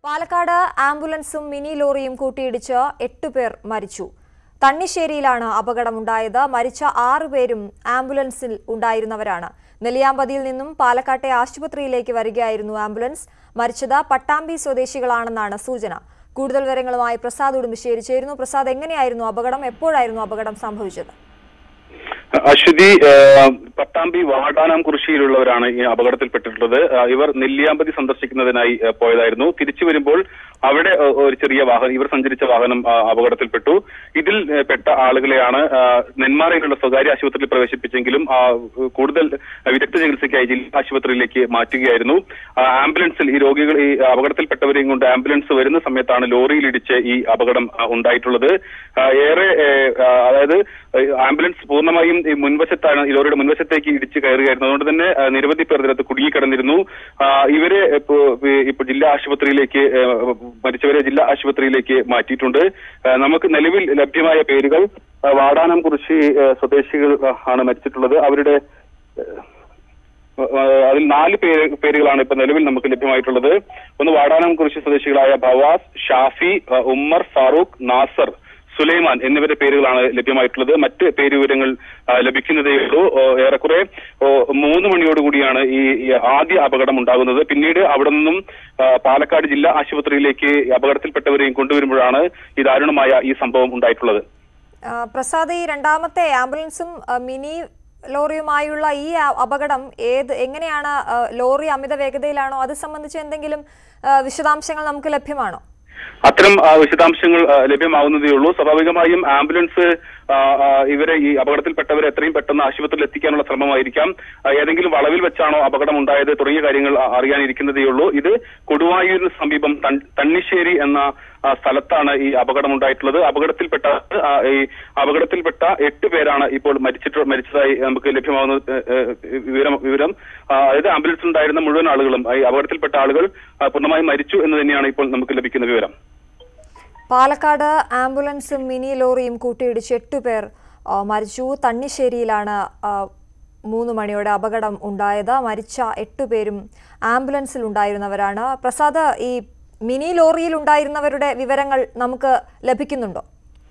Palakkad ആംബുലൻസും mini ലോറിയും കൂട്ടിയിടിച്ച് എട്ടുപേർ മരിച്ചു തണ്ണിശ്ശേരിയിലാണ് അപകടമുണ്ടായത് മരിച്ച ആറുപേരും ആംബുലൻസിൽ ഉണ്ടായിരുന്നവരാണ് നെല്ലിയാമ്പതിയിൽ നിന്നും പാലക്കാട്ടെ ആശുപത്രിയിലേക്ക് വരികയായിരുന്നു ആംബുലൻസ് മരിച്ചത് പട്ടാമ്പി സ്വദേശികളാണെന്നാണ് സൂചന കൂടുതൽ വിവരങ്ങളുമായി പ്രസാദ് ഉടുമ്പശ്ശേരി ചേരുന്നു പ്രസാദ് എങ്ങനെയായിരുന്നു അപകടം എപ്പോഴായിരുന്നു അപകടം സംഭവിച്ചത് അശ്വതി ആ, പട്ടാമ്പി വാടാനാം കുറിശിയിലുള്ളവരാണ് ഈ അപകടത്തിൽപ്പെട്ടിട്ടുള്ളത് ആ, ഇവർ നെല്ലിയാമ്പതി സന്ദർശിക്കുന്നതിനായി ആ, പോയതായിരുന്നു തിരിച്ചു വരുമ്പോൾ അവിടെ ആ, ഒരു ചെറിയ വാഹനം ഇവർ സഞ്ചരിച്ച വാഹനം ആ, അപകടത്തിൽപ്പെട്ടു ഇതിൽ ആ, പെട്ട ആളുകളെയാണ് ആ, നെന്മാറയിലുള്ള സ്വകാര്യ ആശുപത്രിയിൽ പ്രവേശിപ്പിച്ചെങ്കിലും ആ, കൂടുതൽ വിദഗ്ധ ചികിത്സയ്ക്കായി ജില്ലാ ആശുപത്രിയിലേക്ക് മാറ്റുകയായിരുന്നു ആ, ആംബുലൻസിൽ ഈ രോഗികൾ ഈ അപകടത്തിൽപ്പെട്ടവരെയും കൊണ്ട് ആംബുലൻസ് വരുന്ന സമയത്താണ് ലോറിയിലിടിച്ച് ഈ അപകടം ആ, ഉണ്ടായിട്ടുള്ളത് ആ, ഏറെ ഏ, ആ, അതായത് ഏ, ആംബുലൻസ് പൂർണ്ണമായും ഈ മുൻവശത്താണ് ഈ ലോറിയുടെ മുൻവശത്തേക്ക് ഇടിച്ച് കയറുകയായിരുന്നു അതുകൊണ്ട് തന്നെ ആ, നിരവധി പേർ ഇതിനകത്ത് കുടുങ്ങിക്കിടന്നിരുന്നു ആ, ഇവരെ ഇപ്പോ ഇപ്പോൾ ജില്ലാ ആശുപത്രിയിലേക്ക് ഏ, മരിച്ചവരെ ജില്ലാ ആശുപത്രിയിലേക്ക് മാറ്റിയിട്ടുണ്ട് ആ, നമുക്ക് നിലവിൽ ലഭ്യമായ പേരുകൾ ആ, വാടാനം കുറിശി ഏ, സ്വദേശികൾ ആ, ആണ് മരിച്ചിട്ടുള്ളത് അവരുടെ ഏ, ഏഹ് അതിൽ നാല് പേര് പേരുകളാണ് ഇപ്പൊ നിലവിൽ നമുക്ക് ലഭ്യമായിട്ടുള്ളത് ഒന്ന് വാടാനം കുറിശി സ്വദേശികളായ ഭവാസ് ഷാഫി ഏഹ് ഉമ്മർ ഫാറൂഖ് നാസർ സുലൈമാൻ എന്നിവരുടെ പേരുകളാണ് ലഭ്യമായിട്ടുള്ളത് മറ്റ് പേര് വിവരങ്ങൾ ആ, ലഭിക്കുന്നതേ ഉള്ളൂ ഓ, ഏറെക്കുറെ ഓ, മൂന്ന് മണിയോടുകൂടിയാണ് ഈ ഈ ആദ്യ അപകടം ഉണ്ടാകുന്നത് പിന്നീട് അവിടെ നിന്നും ആ, പാലക്കാട് ജില്ലാ ആശുപത്രിയിലേക്ക് അപകടത്തിൽപ്പെട്ടവരെയും കൊണ്ടുവരുമ്പോഴാണ് ഈ ദാരുണമായ ഈ സംഭവം ഉണ്ടായിട്ടുള്ളത് ആ, പ്രസാദ് ഈ രണ്ടാമത്തെ ആംബുലൻസും ആ, മിനി ലോറിയുമായുള്ള ഈ ആ- അപകടം ഏത് എങ്ങനെയാണ് ആ, ലോറി അമിത വേഗതയിലാണോ അത് സംബന്ധിച്ച് എന്തെങ്കിലും ആ, വിശദാംശങ്ങൾ നമുക്ക് ലഭ്യമാണോ അത്തരം ആ, വിശദാംശങ്ങൾ ആ, ലഭ്യമാവുന്നതേ ഉള്ളൂ സ്വാഭാവികമായും ആംബുലൻസ് ആ, ആ, ഇവരെ ഈ അപകടത്തിൽപ്പെട്ടവരെ എത്രയും പെട്ടെന്ന് ആശുപത്രിയിൽ എത്തിക്കാനുള്ള ശ്രമമായിരിക്കാം ആ, ഏതെങ്കിലും വളവിൽ വെച്ചാണോ അപകടം ഉണ്ടായത് തുടങ്ങിയ കാര്യങ്ങൾ ആ, അറിയാനിരിക്കുന്നതേ ഉള്ളൂ ഇത് കൊടുവായൂരിന് സമീപം തൺ- തണ്ണിശ്ശേരി എന്ന ആ, സ്ഥലത്താണ് ഈ അപകടം ഉണ്ടായിട്ടുള്ളത് അപകടത്തിൽപ്പെട്ട ആ, ഈ അപകടത്തിൽപ്പെട്ട എട്ട് പേരാണ് ഇപ്പോൾ മരിച്ചിട്ട് മരിച്ചതായി നമുക്ക് ലഭ്യമാകുന്ന ഏ, ഏ, വിവരം വിവരം ആ, അതായത് ആംബുലൻസിൽ ഉണ്ടായിരുന്ന മുഴുവൻ ആളുകളും ഈ അപകടത്തിൽപ്പെട്ട ആളുകൾ ആ, പൂർണ്ണമായും മരിച്ചു എന്ന് തന്നെയാണ് ഇപ്പോൾ നമുക്ക് ലഭിക്കുന്ന വിവരം പാലക്കാട് ആംബുലൻസും മിനി ലോറിയും കൂട്ടിയിടിച്ച് എട്ടുപേർ ആ, മരിച്ചു തണ്ണിശ്ശേരിയിലാണ് ആ, മൂന്ന് മണിയോടെ അപകടം ഉണ്ടായത് മരിച്ച എട്ടുപേരും ആംബുലൻസിൽ ഉണ്ടായിരുന്നവരാണ് പ്രസാദ് ഈ മിനി ലോറിയിൽ ഉണ്ടായിരുന്നവരുടെ വിവരങ്ങൾ നമുക്ക് ലഭിക്കുന്നുണ്ടോ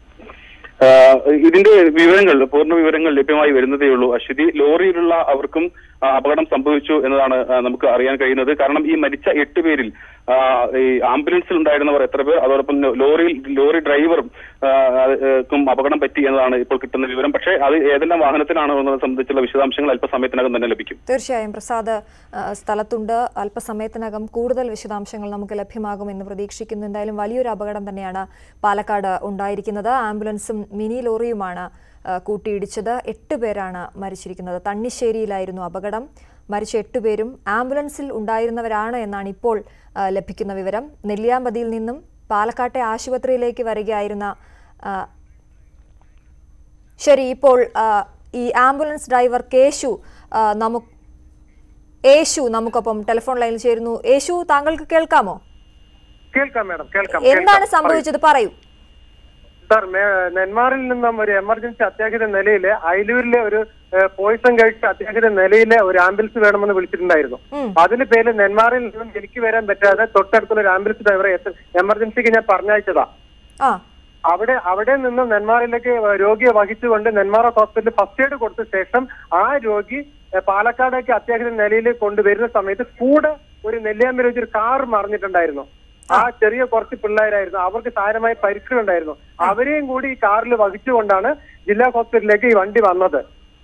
ആഹ് ഇതിന്റെ വിവരങ്ങൾ പൂർണ്ണ വിവരങ്ങൾ ലഭ്യമായി വരുന്നതേ ഉള്ളൂ അശ്വതി ലോറിയിലുള്ള അവർക്കും ആ, അപകടം സംഭവിച്ചു എന്നതാണ് ആ, നമുക്ക് അറിയാൻ കഴിയുന്നത് കാരണം ഈ മരിച്ച എട്ട് പേരിൽ ആ, ഈ ആംബുലൻസിൽ ഉണ്ടായിരുന്നവർ എത്ര പേർ അതോടൊപ്പം ലോറിയിൽ ലോറി ഡ്രൈവറും ആ, അത്, ഏഹ്, ക്കും അപകടം പറ്റി എന്നതാണ് ഇപ്പോൾ കിട്ടുന്ന വിവരം പക്ഷേ അത് ഏതെല്ലാം വാഹനത്തിലാണോ എന്നത് സംബന്ധിച്ചുള്ള വിശദാംശങ്ങൾ അല്പസമയത്തിനകം തന്നെ ലഭിക്കും തീർച്ചയായും പ്രസാദ് ആ, സ്ഥലത്തുണ്ട് അല്പസമയത്തിനകം കൂടുതൽ വിശദാംശങ്ങൾ നമുക്ക് ലഭ്യമാകുമെന്ന് പ്രതീക്ഷിക്കുന്നു എന്തായാലും വലിയൊരു അപകടം തന്നെയാണ് പാലക്കാട് ഉണ്ടായിരിക്കുന്നത് ആംബുലൻസും മിനി ലോറിയുമാണ് ആ, കൂട്ടിയിടിച്ചത് എട്ട് പേരാണ് മരിച്ചിരിക്കുന്നത് തണ്ണിശ്ശേരിയിലായിരുന്നു അപകടം മരിച്ച എട്ടുപേരും ആംബുലൻസിൽ ഉണ്ടായിരുന്നവരാണ് എന്നാണ് ഇപ്പോൾ ആ, ലഭിക്കുന്ന വിവരം നെല്ലിയാമ്പതിയിൽ നിന്നും പാലക്കാട്ടെ ആശുപത്രിയിലേക്ക് വരികയായിരുന്ന ആ, ശരി ഇപ്പോൾ ആ, ഈ ആംബുലൻസ് ഡ്രൈവർ കേശു ആ, നമുക്ക് യേശു നമുക്കൊപ്പം ടെലിഫോൺ ലൈനിൽ ചേരുന്നു യേശു താങ്കൾക്ക് കേൾക്കാമോ കേൾക്കാം മാഡം കേൾക്കാം എന്താണ് കേൾക്കാം. സംഭവിച്ചത് പറയൂ സാർ മേ- നെന്മാറിൽ നിന്നും ഒരു എമർജൻസി അത്യാഹിത നിലയില് അയലൂരിലെ ഒരു ഏഹ്, പോയിസൺ കഴിച്ച അത്യാഹിത നിലയിലെ ഒരു ആംബുലൻസ് വേണമെന്ന് വിളിച്ചിട്ടുണ്ടായിരുന്നു ഉം. അതിന് പേര് നെന്മാറിൽ നിന്നും എനിക്ക് വരാൻ പറ്റാതെ തൊട്ടടുത്തുള്ള ഒരു ആംബുലൻസ് ഡ്രൈവറെ എത്ത- എമർജൻസിക്ക് ഞാൻ പറഞ്ഞയച്ചതാ ആ അവിടെ അവിടെ നിന്നും നെന്മാറിലേക്ക് രോഗിയെ വഹിച്ചുകൊണ്ട് നെന്മാറ ഹോസ്പിറ്റലിൽ ഫസ്റ്റ് എയ്ഡ് കൊടുത്ത ശേഷം ആ രോഗി ഏഹ്, പാലക്കാടേക്ക് അത്യാഹിത നിലയിൽ കൊണ്ടുവരുന്ന സമയത്ത് കൂടെ ഒരു നെല്ലിയാമ്പല വെച്ച് ഒരു കാർ മറിഞ്ഞിട്ടുണ്ടായിരുന്നു ആ ചെറിയ കുറച്ച് പിള്ളേരായിരുന്നു അവർക്ക് സാരമായ പരിക്കുകളുണ്ടായിരുന്നു അവരെയും കൂടി ഈ കാറിൽ വഹിച്ചുകൊണ്ടാണ് ജില്ലാ ഹോസ്പിറ്റലിലേക്ക് ഈ വണ്ടി വന്നത്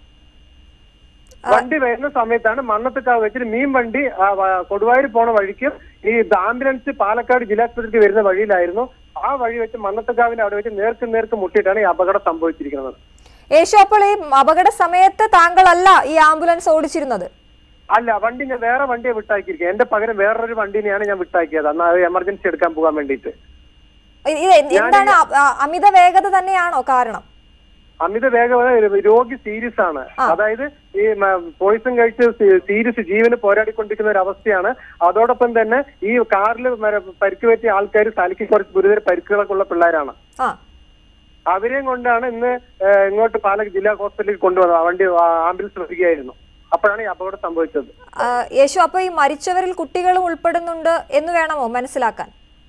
വണ്ടി വരുന്ന സമയത്താണ് മണ്ണത്തുകാവ് വെച്ചിട്ട് മീൻ വണ്ടി ആ, വ- കൊടുവായൂർ പോണ വഴിക്കും ഈ ആംബുലൻസ് പാലക്കാട് ജില്ലാസ്പത്രിക്ക് വരുന്ന വഴിയിലായിരുന്നു ആ വഴി വെച്ച് മണ്ണത്തുകാവിന്റെ അവിടെ വെച്ച് നേർക്ക് നേർക്ക് മുട്ടിയിട്ടാണ് ഈ അപകടം സംഭവിച്ചിരിക്കുന്നത് യേശു അപ്പോൾ ഈ അപകട സമയത്ത് താങ്കളല്ല ഈ ആംബുലൻസ് ഓടിച്ചിരുന്നത് അല്ല വണ്ടി ഞാൻ വേറെ വണ്ടിയെ വിട്ടാക്കിയിരിക്കുക എന്റെ പകരം വേറൊരു വണ്ടിനെയാണ് ഞാൻ വിട്ടാക്കിയത് അന്ന് അത് എമർജൻസി എടുക്കാൻ പോകാൻ വേണ്ടിയിട്ട് ഇ- ഇത് എന്താണ് അ- അ- അമിത വേഗത തന്നെയാണോ കാരണം അമിത വേഗത ഒരു രോഗി സീരിയസ് ആണ് അതായത് ഈ പോയിസൺ കഴിച്ച് സീരിയസ് ജീവന് പോരാടിക്കൊണ്ടിരിക്കുന്ന ഒരു അവസ്ഥയാണ് അതോടൊപ്പം തന്നെ ഈ കാറിൽ പരിക്ക് പറ്റിയ ആൾക്കാർ തലയ്ക്ക് കുറച്ച് ഗുരുതര പരിക്കുകളൊക്കെ ഉള്ള പിള്ളേരാണ് ആ അവരെയും കൊണ്ടാണ് ഇന്ന് ഏഹ്, ഇങ്ങോട്ട് പാലക്കാട് ജില്ലാ ഹോസ്പിറ്റലിൽ കൊണ്ടുവന്നത് ആ വണ്ടി ആ, ആംബുലൻസ് വരികയായിരുന്നു അപ്പോഴാണ് ഈ അപകടം സംഭവിച്ചത് ആ, യേശു അപ്പോൾ ഈ മരിച്ചവരിൽ കുട്ടികളും ഉൾപ്പെടുന്നുണ്ട് എന്ന് വേണമോ മനസ്സിലാക്കാൻ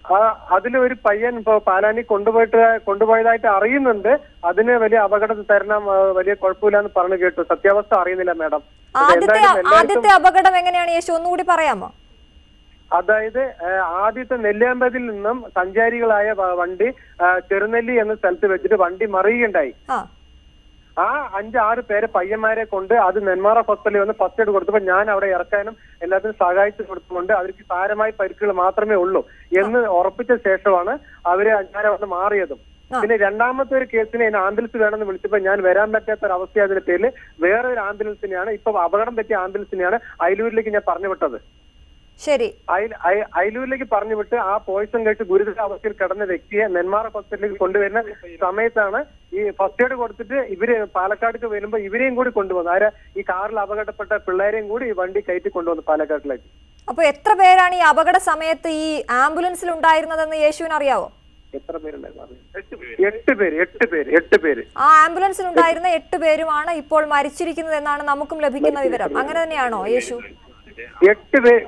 ആ അതിൽ ഒരു പയ്യൻ ഇപ്പൊ പാലാനി കൊണ്ടുപോയിട്ട് കൊണ്ടുപോയതായിട്ട് അറിയുന്നുണ്ട് അതിന് വലിയ അപകടം തരണം ആ, വലിയ കുഴപ്പമില്ല എന്ന് പറഞ്ഞു കേട്ടു സത്യാവസ്ഥ അറിയുന്നില്ല മാഡം ഇത് ആദ്യത്തെ എന്തായാലും എല്ലാവർക്കും ആദ്യത്തെ അപകടം എങ്ങനെയാണ് യേശു ഒന്നുകൂടി പറയാമോ അതായത് ആ, ആദ്യത്തെ നെല്ലിയാമ്പതിൽ നിന്നും സഞ്ചാരികളായ വ- വണ്ടി ആ, ചെറുനെല്ലി എന്ന സ്ഥലത്ത് വെച്ചിട്ട് വണ്ടി മറിയുകയുണ്ടായി ആ ആ അഞ്ച് ആറ് പേരെ പയ്യന്മാരെ കൊണ്ട് അത് നെന്മാറ ഹോസ്പിറ്റലിൽ വന്ന് ഫസ്റ്റ് എയ്ഡ് കൊടുത്തപ്പോൾ ഞാൻ അവിടെ ഇറക്കാനും എല്ലാത്തിനും സഹായിച്ചു കൊടുത്തുകൊണ്ട് അവർക്ക് സാരമായ പരിക്കുകൾ മാത്രമേ ഉള്ളൂ എന്ന് ഉറപ്പിച്ച ശേഷമാണ് അവര് അഞ്ചാരെ വന്ന് മാറിയതും ആ. പിന്നെ രണ്ടാമത്തെ ഒരു കേസിന് എന്നെ ആംബുലൻസ് വേണമെന്ന് വിളിച്ചപ്പോൾ ഞാൻ വരാൻ പറ്റാത്ത ഒരു അവസ്ഥയായതിന്റെ പേരിൽ വേറെ ഒരു ആംബുലൻസിനെയാണ് ഇപ്പൊ അപകടം പറ്റിയ ആംബുലൻസിനെയാണ് അയലൂരിലേക്ക് ഞാൻ പറഞ്ഞു വിട്ടത് ശരി അയൽ- അയ- അയലൂരിലേക്ക് പറഞ്ഞു വിട്ട് ആ പോയിസൺ കഴിച്ച് ഗുരുതര അവസ്ഥയിൽ കിടന്ന വ്യക്തിയെ നെന്മാറ ഹോസ്പിറ്റലിലേക്ക് കൊണ്ടുവരുന്ന സമയത്താണ് ഈ ഫസ്റ്റ് എയ്ഡ് കൊടുത്തിട്ട് ഇവര് പാലക്കാടേക്ക് വരുമ്പോ ഇവരെയും കൂടി കൊണ്ടുവന്നു ആര് ഈ കാറിൽ അപകടപ്പെട്ട പിള്ളേരെയും കൂടി ഈ വണ്ടി കയറ്റി കൊണ്ടുവന്നു പാലക്കാട്ടിലേക്ക് അപ്പൊ എത്ര പേരാണ് ഈ അപകട സമയത്ത് ഈ ആംബുലൻസിൽ ഉണ്ടായിരുന്നതെന്ന് യേശുവിന് അറിയാവോ എത്ര പേരുണ്ടായിരുന്നു എട്ട് പേര് എട്ട് പേര് എട്ട് പേര് ആ ആംബുലൻസിൽ ഉണ്ടായിരുന്ന എട്ട് പേരുമാണ് ഇപ്പോൾ മരിച്ചിരിക്കുന്നത് എന്നാണ് നമുക്കും ലഭിക്കുന്ന വിവരം അങ്ങനെ തന്നെയാണോ യേശു എട്ട് പേര്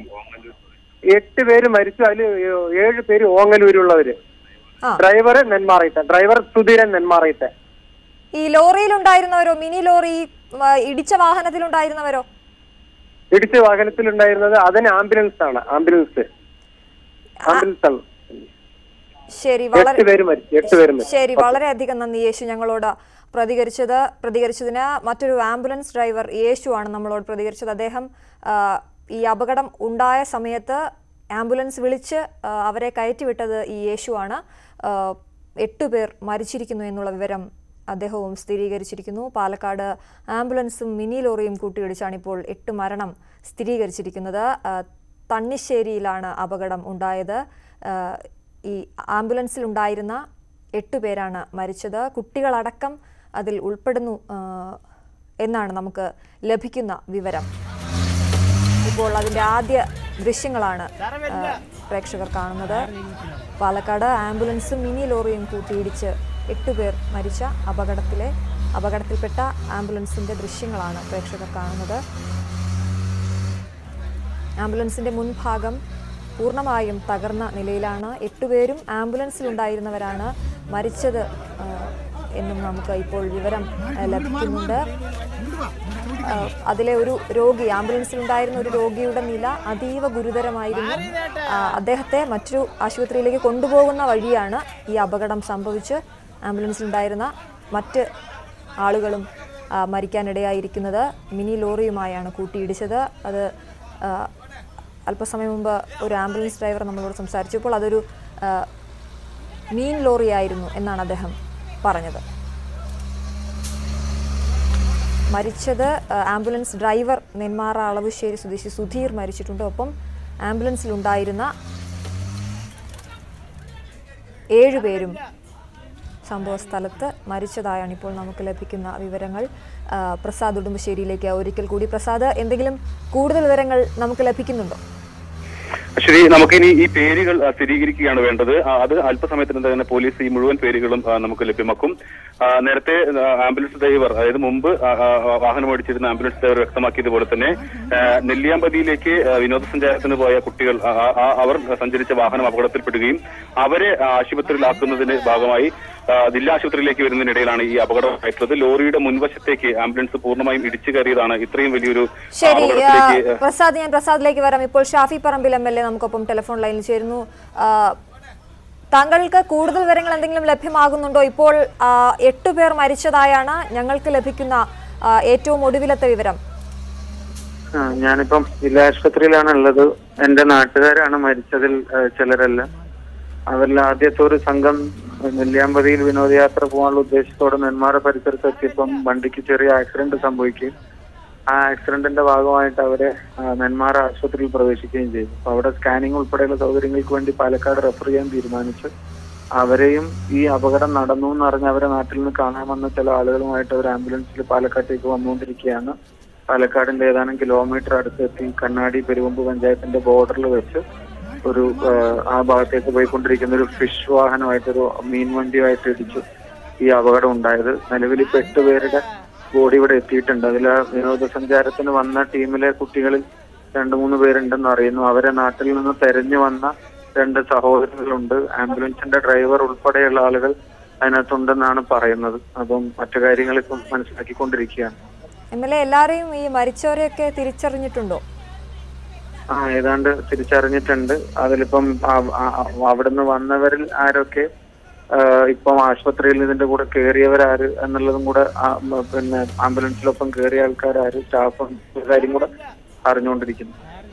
എട്ട് പേര് മരിച്ചു അതിൽ ഏഴ് പേര് ഓങ്ങലൂരുള്ളവര് ആ ഡ്രൈവർ നെന്മാറയിട്ട ഡ്രൈവർ സുധീരൻ നെന്മാറയിട്ട ഈ ലോറിയിൽ ഉണ്ടായിരുന്നവരോ മിനി ലോറി ആ, ഇടിച്ച വാഹനത്തിലുണ്ടായിരുന്നവരോ ഇടിച്ച വാഹനത്തിലുണ്ടായിരുന്നത് അതിന് ആംബുലൻസ് ആണ് ആംബുലൻസ് ആംബുലൻസ് ആണ് ശരി വളരെ എട്ട് പേര് മരിച്ചു എട്ട് പേര് മരിച്ചു ശരി വളരെയധികം നന്ദി യേശു ഞങ്ങളോട് പ്രതികരിച്ചത് പ്രതികരിച്ചതിന് മറ്റൊരു ആംബുലൻസ് ഡ്രൈവർ യേശു ആണ് നമ്മളോട് പ്രതികരിച്ചത് അദ്ദേഹം ആ, ഈ അപകടം ഉണ്ടായ സമയത്ത് ആംബുലൻസ് വിളിച്ച് ആ, അവരെ കയറ്റിവിട്ടത് ഈ യേശു ആണ് ആ, എട്ട് പേർ മരിച്ചിരിക്കുന്നു എന്നുള്ള വിവരം അദ്ദേഹവും സ്ഥിരീകരിച്ചിരിക്കുന്നു പാലക്കാട് ആംബുലൻസും മിനി ലോറിയും കൂട്ടിയിടിച്ചാണ് ഇപ്പോൾ എട്ട് മരണം സ്ഥിരീകരിച്ചിരിക്കുന്നത് ആ, തണ്ണിശ്ശേരിയിലാണ് അപകടം ഉണ്ടായത് ആ, ഈ ആംബുലൻസിൽ ഉണ്ടായിരുന്ന എട്ട് പേരാണ് മരിച്ചത് കുട്ടികളടക്കം അതിൽ ഉൾപ്പെടുന്നു ആ, എന്നാണ് നമുക്ക് ലഭിക്കുന്ന വിവരം ഇപ്പോൾ അതിൻ്റെ ആദ്യ ദൃശ്യങ്ങളാണ് ആ, പ്രേക്ഷകർ കാണുന്നത് പാലക്കാട് ആംബുലൻസും മിനി ലോറിയും കൂട്ടിയിടിച്ച് എട്ടുപേർ മരിച്ച അപകടത്തിലെ അപകടത്തിൽപ്പെട്ട ആംബുലൻസിന്റെ ദൃശ്യങ്ങളാണ് പ്രേക്ഷകർ കാണുന്നത് ആംബുലൻസിന്റെ മുൻഭാഗം പൂർണ്ണമായും തകർന്ന നിലയിലാണ് എട്ടുപേരും ആംബുലൻസിലുണ്ടായിരുന്നവരാണ് മരിച്ചത് ആ, എന്നും നമുക്ക് ഇപ്പോൾ വിവരം ആ, ലഭിക്കുന്നുണ്ട് ആ, അതിലെ ഒരു രോഗി ആംബുലൻസിലുണ്ടായിരുന്ന ഒരു രോഗിയുടെ നില അതീവ ഗുരുതരമായിരുന്നു ആ, അദ്ദേഹത്തെ മറ്റൊരു ആശുപത്രിയിലേക്ക് കൊണ്ടുപോകുന്ന വഴിയാണ് ഈ അപകടം സംഭവിച്ച് ആംബുലൻസിലുണ്ടായിരുന്ന മറ്റ് ആളുകളും ആ, മരിക്കാനിടയായിരിക്കുന്നത് മിനി ലോറിയുമായാണ് കൂട്ടിയിടിച്ചത് അത് ആ, അല്പസമയം മുമ്പ് ഒരു ആംബുലൻസ് ഡ്രൈവർ നമ്മളോട് സംസാരിച്ചപ്പോൾ അതൊരു ആ, മീൻ ലോറിയായിരുന്നു എന്നാണ് അദ്ദേഹം പറഞ്ഞത് മരിച്ചത് ആ, ആംബുലൻസ് ഡ്രൈവർ നെന്മാറ അളവുശ്ശേരി സ്വദേശി സുധീർ മരിച്ചിട്ടുണ്ട് ഒപ്പം ആംബുലൻസിലുണ്ടായിരുന്ന ഏഴുപേരും സംഭവ സ്ഥലത്ത് മരിച്ചതായാണ് ഇപ്പോൾ നമുക്ക് ലഭിക്കുന്ന വിവരങ്ങൾ ആ, പ്രസാദ് ഉടുമ്പശ്ശേരിയിലേക്ക് ഒരിക്കൽ കൂടി പ്രസാദ് എന്തെങ്കിലും കൂടുതൽ വിവരങ്ങൾ നമുക്ക് ലഭിക്കുന്നുണ്ടോ ശരി നമുക്കിനി ഈ പേരുകൾ ആ, സ്ഥിരീകരിക്കുകയാണ് വേണ്ടത് ആ, അത് അല്പസമയത്തിന് തന്നെ പോലീസ് ഈ മുഴുവൻ പേരുകളും ആ, നമുക്ക് ലഭ്യമാക്കും ആ, നേരത്തെ ആ, ആംബുലൻസ് ഡ്രൈവർ അതായത് മുമ്പ് ആ, ആ, വാഹനം ഓടിച്ചിരുന്ന ആംബുലൻസ് ഡ്രൈവർ വ്യക്തമാക്കിയതുപോലെ തന്നെ ആ, നെല്ലിയാമ്പതിയിലേക്ക് ആ, വിനോദസഞ്ചാരത്തിന് പോയ കുട്ടികൾ ആ, ആ, ആ, അവർ സഞ്ചരിച്ച വാഹനം അപകടത്തിൽപ്പെടുകയും അവരെ ആ, ആശുപത്രിയിലാക്കുന്നതിന്റെ ഭാഗമായി ആ, ജില്ലാ ആശുപത്രിയിലേക്ക് വരുന്നതിനിടയിലാണ് ഈ അപകടം ഉണ്ടായിട്ടുള്ളത് ലോറിയുടെ മുൻവശത്തേക്ക് ആംബുലൻസ് പൂർണ്ണമായും ഇടിച്ചു കയറിയതാണ് ഇത്രയും വലിയൊരു ആ, ശരി ആ, അപകടത്തിലേക്ക് പ്രസാദ് ഞാൻ പ്രസാദിലേക്ക് വരാം ഇപ്പോൾ Shafi Parambil M L A നമുക്കൊപ്പം ടെലിഫോൺ ലൈനിൽ ചേരുന്നു ആ, താങ്കൾക്ക് കൂടുതൽ വിവരങ്ങൾ എന്തെങ്കിലും ലഭ്യമാകുന്നുണ്ടോ ഇപ്പോൾ ആ, എട്ട് പേർ മരിച്ചതായാണ് ഞങ്ങൾക്ക് ലഭിക്കുന്ന ആ, ഏറ്റവും ഒടുവിലത്തെ വിവരം ആ, ഞാനിപ്പം ജില്ലാ ആശുപത്രിയിലാണ് ഉള്ളത് എന്റെ നാട്ടുകാരാണ് മരിച്ചതിൽ ആ, ചിലരെല്ലാം അവരിൽ ആദ്യത്തെ ഒരു സംഘം നെല്ലിയാമ്പതിയിൽ വിനോദയാത്ര പോകാനുള്ള ഉദ്ദേശത്തോടെ നെന്മാറ പരിസരത്ത് എത്തിയപ്പം വണ്ടിക്ക് ചെറിയ ആക്സിഡന്റ് സംഭവിക്കുകയും ആ ആക്സിഡന്റിന്റെ ഭാഗമായിട്ട് അവരെ ആ, നെന്മാറ ആശുപത്രിയിൽ പ്രവേശിക്കുകയും ചെയ്തു അപ്പൊ അവിടെ സ്കാനിങ് ഉൾപ്പെടെയുള്ള സൗകര്യങ്ങൾക്ക് വേണ്ടി പാലക്കാട് റെഫർ ചെയ്യാൻ തീരുമാനിച്ചു അവരെയും ഈ അപകടം നടന്നു എന്ന് അറിഞ്ഞ് അവരെ നാട്ടിൽ നിന്ന് കാണാൻ വന്ന ചില ആളുകളുമായിട്ട് അവർ ആംബുലൻസിൽ പാലക്കാട്ടേക്ക് വന്നുകൊണ്ടിരിക്കുകയാണ് പാലക്കാടിന്റെ ഏതാനും കിലോമീറ്റർ അടുത്തെത്തി കണ്ണാടി പെരുവമ്പ് പഞ്ചായത്തിന്റെ ബോർഡറിൽ വെച്ച് ഒരു ആ, ആ ഭാഗത്തേക്ക് പോയിക്കൊണ്ടിരിക്കുന്ന ഒരു ഫിഷ് വാഹനമായിട്ടൊരു മീൻ വണ്ടിയുമായിട്ട് ഇടിച്ചു ഈ അപകടം ഉണ്ടായത് നിലവിൽ ഇപ്പൊ എട്ട് പേരുടെ ബോഡി ഇവിടെ എത്തിയിട്ടുണ്ട് അതിൽ ആ വിനോദസഞ്ചാരത്തിന് വന്ന ടീമിലെ കുട്ടികളിൽ രണ്ടു മൂന്ന് പേരുണ്ടെന്ന് അറിയുന്നു അവരെ നാട്ടിൽ നിന്ന് തെരഞ്ഞു വന്ന രണ്ട് സഹോദരങ്ങളുണ്ട് ആംബുലൻസിന്റെ ഡ്രൈവർ ഉൾപ്പെടെയുള്ള ആളുകൾ അതിനകത്തുണ്ടെന്നാണ് പറയുന്നത് അപ്പം മറ്റു കാര്യങ്ങൾ ഇപ്പം മനസ്സിലാക്കിക്കൊണ്ടിരിക്കുകയാണ് എം എൽ എ എല്ലാവരെയും ഈ മരിച്ചവരെയൊക്കെ തിരിച്ചറിഞ്ഞിട്ടുണ്ടോ ആ ഏതാണ്ട് തിരിച്ചറിഞ്ഞിട്ടുണ്ട് അതിലിപ്പം ആ- ആ- ആ- അവിടുന്ന് വന്നവരിൽ ആരൊക്കെ ആ, ഇപ്പം ആശുപത്രിയിൽ ഇതിന്റെ കൂടെ കയറിയവരാര് എന്നുള്ളതും കൂടെ ആ, മ, പിന്നെ ആംബുലൻസിലൊപ്പം കയറിയ ആൾക്കാരാര് സ്റ്റാഫ് കാര്യം കൂടെ അറിഞ്ഞുകൊണ്ടിരിക്കുന്നു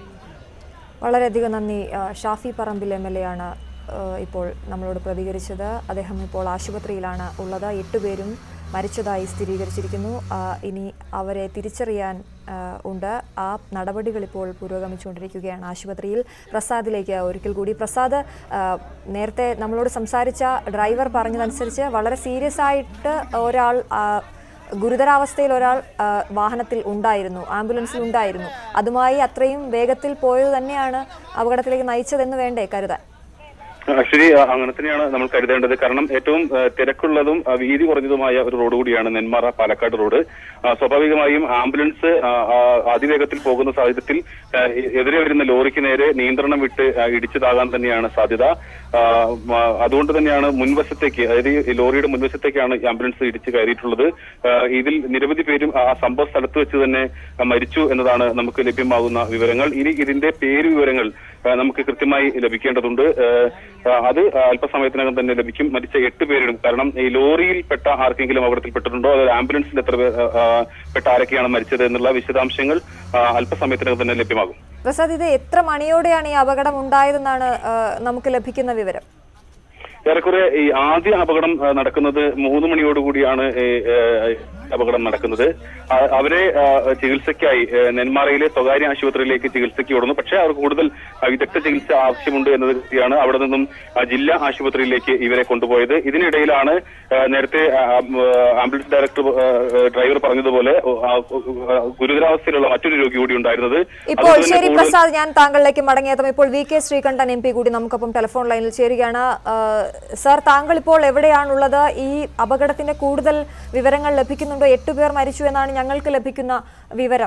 വളരെയധികം നന്ദി ആ, Shafi Parambil M L A ആണ് ആ, ഇപ്പോൾ നമ്മളോട് പ്രതികരിച്ചത് അദ്ദേഹം ഇപ്പോൾ ആശുപത്രിയിലാണ് ഉള്ളത് എട്ടുപേരും മരിച്ചതായി സ്ഥിരീകരിച്ചിരിക്കുന്നു ആ, ഇനി അവരെ തിരിച്ചറിയാൻ ആ, ഉണ്ട് ആ നടപടികൾ ഇപ്പോൾ പുരോഗമിച്ചുകൊണ്ടിരിക്കുകയാണ് ആശുപത്രിയിൽ പ്രസാദിലേക്ക് ഒരിക്കൽ കൂടി പ്രസാദ് ആ, നേരത്തെ നമ്മളോട് സംസാരിച്ച ഡ്രൈവർ പറഞ്ഞതനുസരിച്ച് വളരെ സീരിയസ് ആയിട്ട് ഒരാൾ ആ, ഗുരുതരാവസ്ഥയിൽ ഒരാൾ ആ, വാഹനത്തിൽ ഉണ്ടായിരുന്നു ആംബുലൻസിൽ ഉണ്ടായിരുന്നു അതുമായി അത്രയും വേഗത്തിൽ പോയത് തന്നെയാണ് അപകടത്തിലേക്ക് നയിച്ചതെന്ന് വേണ്ടേ കരുതാൻ അശ്വതി ആ, അങ്ങനെ തന്നെയാണ് നമ്മൾ കരുതേണ്ടത് കാരണം ഏറ്റവും ആ, തിരക്കുള്ളതും ആ, വീതി കുറഞ്ഞതുമായ ഒരു റോഡ് കൂടിയാണ് നെന്മാറ പാലക്കാട് റോഡ് ആ, സ്വാഭാവികമായും ആംബുലൻസ് ആ, ആ, അതിവേഗത്തിൽ പോകുന്ന സാഹചര്യത്തിൽ ആ, എ- എതിരെ വരുന്ന ലോറിക്ക് നേരെ നിയന്ത്രണം വിട്ട് ആ, ഇടിച്ചതാകാൻ തന്നെയാണ് സാധ്യത ആ, മ, അതുകൊണ്ട് തന്നെയാണ് മുൻവശത്തേക്ക് അതായത് ഈ ലോറിയുടെ മുൻവശത്തേക്കാണ് ഈ ആംബുലൻസ് ഇടിച്ച് കയറിയിട്ടുള്ളത് ആ, ഇതിൽ നിരവധി പേരും ആ സംഭവ സ്ഥലത്ത് വെച്ച് തന്നെ ആ, മരിച്ചു എന്നതാണ് നമുക്ക് ലഭ്യമാകുന്ന വിവരങ്ങൾ ഇനി ഇതിന്റെ പേര് വിവരങ്ങൾ ആ, നമുക്ക് കൃത്യമായി ലഭിക്കേണ്ടതുണ്ട് ആ, ആ, അത് അല്പസമയത്തിനകം തന്നെ ലഭിക്കും മരിച്ച എട്ട് പേരും കാരണം ഈ ലോറിയിൽ പെട്ട ആർക്കെങ്കിലും അപകടത്തിൽപ്പെട്ടിട്ടുണ്ടോ അതായത് ആംബുലൻസിൽ എത്ര പേർ ആ, ആ, പെട്ട ആരൊക്കെയാണ് മരിച്ചത് എന്നുള്ള വിശദാംശങ്ങൾ ആ, അല്പസമയത്തിനകം തന്നെ ലഭ്യമാകും പ്രസാദ് ഇത് എത്ര മണിയോടെയാണ് ഈ അപകടം ഉണ്ടായതെന്നാണ് ആ, നമുക്ക് ലഭിക്കുന്ന വിവരം ഏറെക്കുറെ ഈ ആദ്യ അപകടം ആ, നടക്കുന്നത് മൂന്ന് മണിയോടുകൂടിയാണ് ഈ, ഏ, അപകടം നടക്കുന്നത് ആ, അവരെ ആ, ചികിത്സയ്ക്കായി ഏ, നെന്മാറയിലെ സ്വകാര്യ ആശുപത്രിയിലേക്ക് ചികിത്സയ്ക്ക് വിടുന്നു പക്ഷേ അവർക്ക് കൂടുതൽ ആ, വിദഗ്ധ ചികിത്സ ആവശ്യമുണ്ട് എന്നതാണ് അവിടെ നിന്നും ആ, ജില്ലാ ആശുപത്രിയിലേക്ക് ഇവരെ കൊണ്ടുപോയത് ഇതിനിടയിലാണ് ആ, നേരത്തെ ആ, ആ, ആംബുലൻസ് ഡയറക്ടർ ആ, ഡ്രൈവർ പറഞ്ഞതുപോലെ ആ, ആ, ഗുരുതരാവസ്ഥയിലുള്ള മറ്റൊരു രോഗി കൂടി ഉണ്ടായിരുന്നത് ഇപ്പോൾ അതുകൊണ്ട് തന്നെ ശരി കൂടുതൽ- പ്രസാദ് ഞാൻ താങ്കളിലേക്ക് മടങ്ങിയെത്തും ഇപ്പോൾ V K Sreekandan M P കൂടി നമുക്കൊപ്പം ടെലിഫോൺ ലൈനിൽ ചേരുകയാണ് ആ, സർ താങ്കൾ ഇപ്പോൾ എവിടെയാണുള്ളത് ഈ അപകടത്തിന്റെ കൂടുതൽ വിവരങ്ങൾ ലഭിക്കുന്നുണ്ടോ എട്ടുപേർ മരിച്ചു എന്നാണ് ഞങ്ങൾക്ക് ലഭിക്കുന്ന വിവരം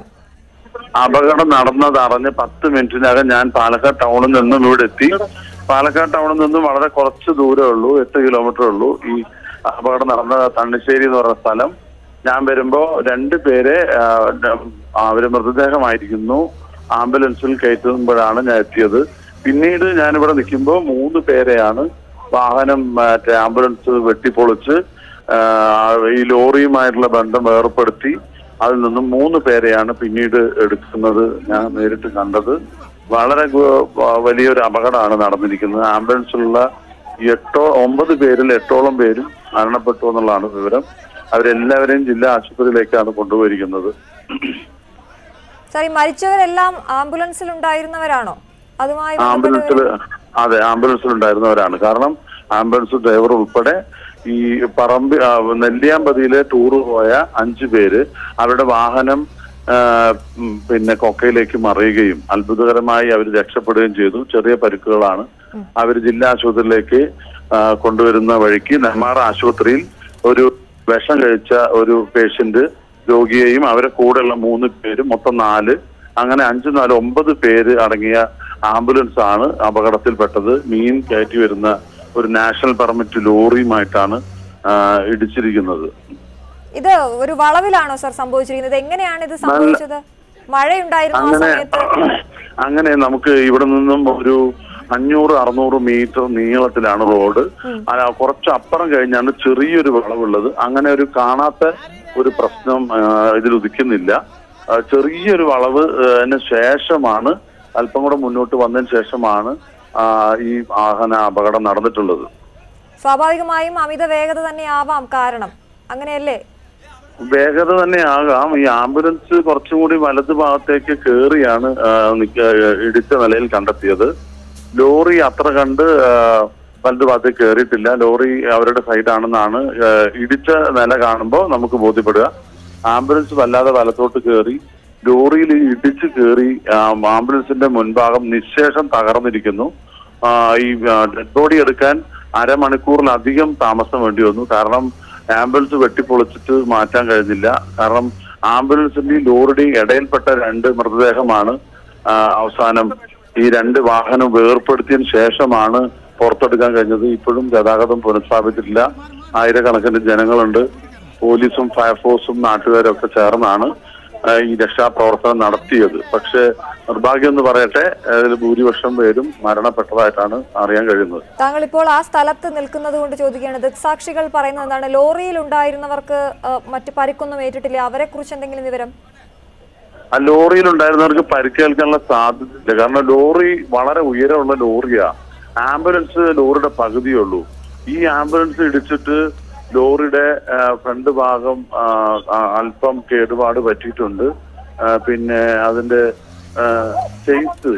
അപകടം നടന്നത് അറിഞ്ഞ് പത്ത് മിനിറ്റിനകം ഞാൻ പാലക്കാട് ടൗണിൽ നിന്നും ഇവിടെ എത്തി പാലക്കാട് ടൗണിൽ നിന്നും വളരെ കുറച്ച് ദൂരമേ ഉള്ളൂ എട്ട് കിലോമീറ്റർ ഉള്ളൂ ഈ അപകടം നടന്ന തണ്ണിശ്ശേരി എന്ന് പറയുന്ന സ്ഥലം ഞാൻ വരുമ്പോ രണ്ട് പേരെ ആ, ഡ- അവര് മൃതദേഹമായിരിക്കുന്നു ആംബുലൻസിൽ കയറ്റുമ്പോഴാണ് ഞാൻ എത്തിയത് പിന്നീട് ഞാൻ ഇവിടെ നിൽക്കുമ്പോൾ മൂന്ന് പേരെയാണ് വാഹനം മറ്റേ ആംബുലൻസ് വെട്ടിപ്പൊളിച്ച് ആ, ഈ ലോറിയുമായിട്ടുള്ള ബന്ധം ഏർപ്പെടുത്തി അതിൽ നിന്നും മൂന്ന് പേരെയാണ് പിന്നീട് എടുക്കുന്നത് ഞാൻ നേരിട്ട് കണ്ടത് വളരെ ഗു- വ- വലിയൊരു അപകടമാണ് നടന്നിരിക്കുന്നത് ആംബുലൻസിലുള്ള എട്ടോ ഒമ്പത് പേരിൽ എട്ടോളം പേരും മരണപ്പെട്ടു എന്നുള്ളതാണ് വിവരം അവരെല്ലാവരെയും ജില്ലാ ആശുപത്രിയിലേക്കാണ് കൊണ്ടുപോയിരിക്കുന്നത് സർ ഈ മരിച്ചവരെല്ലാം ആംബുലൻസിൽ ഉണ്ടായിരുന്നവരാണോ അതുമായി ആംബുലൻസിൽ അതെ ആംബുലൻസിൽ ഉണ്ടായിരുന്നവരാണ് കാരണം ആംബുലൻസ് ഡ്രൈവർ ഉൾപ്പെടെ ഈ പറമ്പ് ആ, നെല്ലിയാമ്പതിയിലെ ടൂറ് പോയ അഞ്ചു പേര് അവരുടെ വാഹനം ആ, ഉം, പിന്നെ കൊക്കയിലേക്ക് മറിയുകയും അത്ഭുതകരമായി അവർ രക്ഷപ്പെടുകയും ചെയ്തു ചെറിയ പരിക്കുകളാണ് അവർ ജില്ലാ ആശുപത്രിയിലേക്ക് ആ, കൊണ്ടുവരുന്ന വഴിക്ക് നെന്മാറ ആശുപത്രിയിൽ ഒരു വിഷം കഴിച്ച ഒരു പേഷ്യന്റ് രോഗിയെയും അവരെ കൂടെയുള്ള മൂന്ന് പേര് മൊത്തം നാല് അങ്ങനെ അഞ്ച് നാല് ഒമ്പത് പേര് അടങ്ങിയ ആംബുലൻസ് ആണ് അപകടത്തിൽപ്പെട്ടത് മീൻ കയറ്റി വരുന്ന ഒരു നാഷണൽ പെർമിറ്റ് ലോറിയുമായിട്ടാണ് ആ, ഇടിച്ചിരിക്കുന്നത് ഇത് ഒരു വളവിലാണോ സർ സംഭവിച്ചിരിക്കുന്നത് എങ്ങനെയാണ് ഇത് സംഭവിച്ചത് മഴയുണ്ടായിരുന്നു ആ അങ്ങനെ സമയത്ത് അങ്ങനെ നമുക്ക് ഇവിടെ നിന്നും ഒരു അഞ്ഞൂറ് അറുന്നൂറ് മീറ്റർ നീളത്തിലാണ് റോഡ് ആ, കുറച്ച് അപ്പുറം കഴിഞ്ഞാണ് ചെറിയൊരു വളവുള്ളത് അങ്ങനെ ഒരു കാണാത്ത ഒരു പ്രശ്നം ആ, ഇതിൽ ഉദിക്കുന്നില്ല ആ, ചെറിയൊരു വളവ് ആ, ന് ശേഷമാണ് അല്പം കൂടെ മുന്നോട്ട് വന്നതിന് ശേഷമാണ് ആ, ഈ വാഹന അപകടം നടന്നിട്ടുള്ളത് സ്വാഭാവികമായും അമിത വേഗത തന്നെ ആവാം കാരണം അങ്ങനെയല്ലേ വേഗത തന്നെ ആകാം ഈ ആംബുലൻസ് കുറച്ചും കൂടി വലത് ഭാഗത്തേക്ക് കയറിയാണ് ആ, നിക്ക- ഇടിച്ച നിലയിൽ കണ്ടെത്തിയത് ലോറി അത്ര കണ്ട് ആ, വലത് ഭാഗത്തേക്ക് കയറിയിട്ടില്ല ലോറി അവരുടെ സൈഡാണെന്നാണ് ആ, ഇടിച്ച നില കാണുമ്പോൾ നമുക്ക് ബോധ്യപ്പെടുക ആംബുലൻസ് വല്ലാതെ വലത്തോട്ട് കയറി ലോറിയിൽ ഇടിച്ച് കയറി ആ, ആംബുലൻസിന്റെ മുൻഭാഗം നിശേഷം തകർന്നിരിക്കുന്നു ആ, ഈ ഡെഡ് ബോഡി എടുക്കാൻ അരമണിക്കൂറിലധികം താമസം വേണ്ടി വന്നു കാരണം ആംബുലൻസ് വെട്ടിപ്പൊളിച്ചിട്ട് മാറ്റാൻ കഴിഞ്ഞില്ല കാരണം ആംബുലൻസിന്റെയും ലോറിയുടെയും ഇടയിൽപ്പെട്ട രണ്ട് മൃതദേഹമാണ് ആ, അവസാനം ഈ രണ്ട് വാഹനം വേർപ്പെടുത്തിയതിനു ശേഷമാണ് പുറത്തെടുക്കാൻ കഴിഞ്ഞത് ഇപ്പോഴും ഗതാഗതം പുനഃസ്ഥാപിച്ചിട്ടില്ല ആയിരക്കണക്കിന് ജനങ്ങളുണ്ട് പോലീസും ഫയർഫോഴ്സും നാട്ടുകാരും ഒക്കെ ചേർന്നാണ് ആ, ഈ രക്ഷാപ്രവർത്തനം നടത്തിയത് പക്ഷേ നിർഭാഗ്യം എന്ന് പറയട്ടെ അതിൽ ഭൂരിപക്ഷം പേരും മരണപ്പെട്ടതായിട്ടാണ് അറിയാൻ കഴിയുന്നത് താങ്കൾ ഇപ്പോൾ ആ സ്ഥലത്ത് നിൽക്കുന്നത് കൊണ്ട് ചോദിക്കുകയാണ് ദൃക്സാക്ഷികൾ പറയുന്നത് എന്താണ് ലോറിയിൽ ഉണ്ടായിരുന്നവർക്ക് ആ, മറ്റ് പരിക്കൊന്നും ഏറ്റിട്ടില്ല അവരെ കുറിച്ച് എന്തെങ്കിലും വിവരം ആ ലോറിയിൽ ഉണ്ടായിരുന്നവർക്ക് പരിക്കേൽക്കാനുള്ള സാധ്യതയില്ല കാരണം ലോറി വളരെ ഉയരമുള്ള ലോറിയാ ആംബുലൻസ് ലോറിയുടെ പകുതിയേ ഉള്ളൂ ഈ ആംബുലൻസ് ഇടിച്ചിട്ട് ലോറിയുടെ ആ, ഫ്രണ്ട് ഭാഗം ആ, ആ, അല്പം കേടുപാട് പറ്റിയിട്ടുണ്ട് ആ, പിന്നെ അതിന്റെ ചെയ്സ്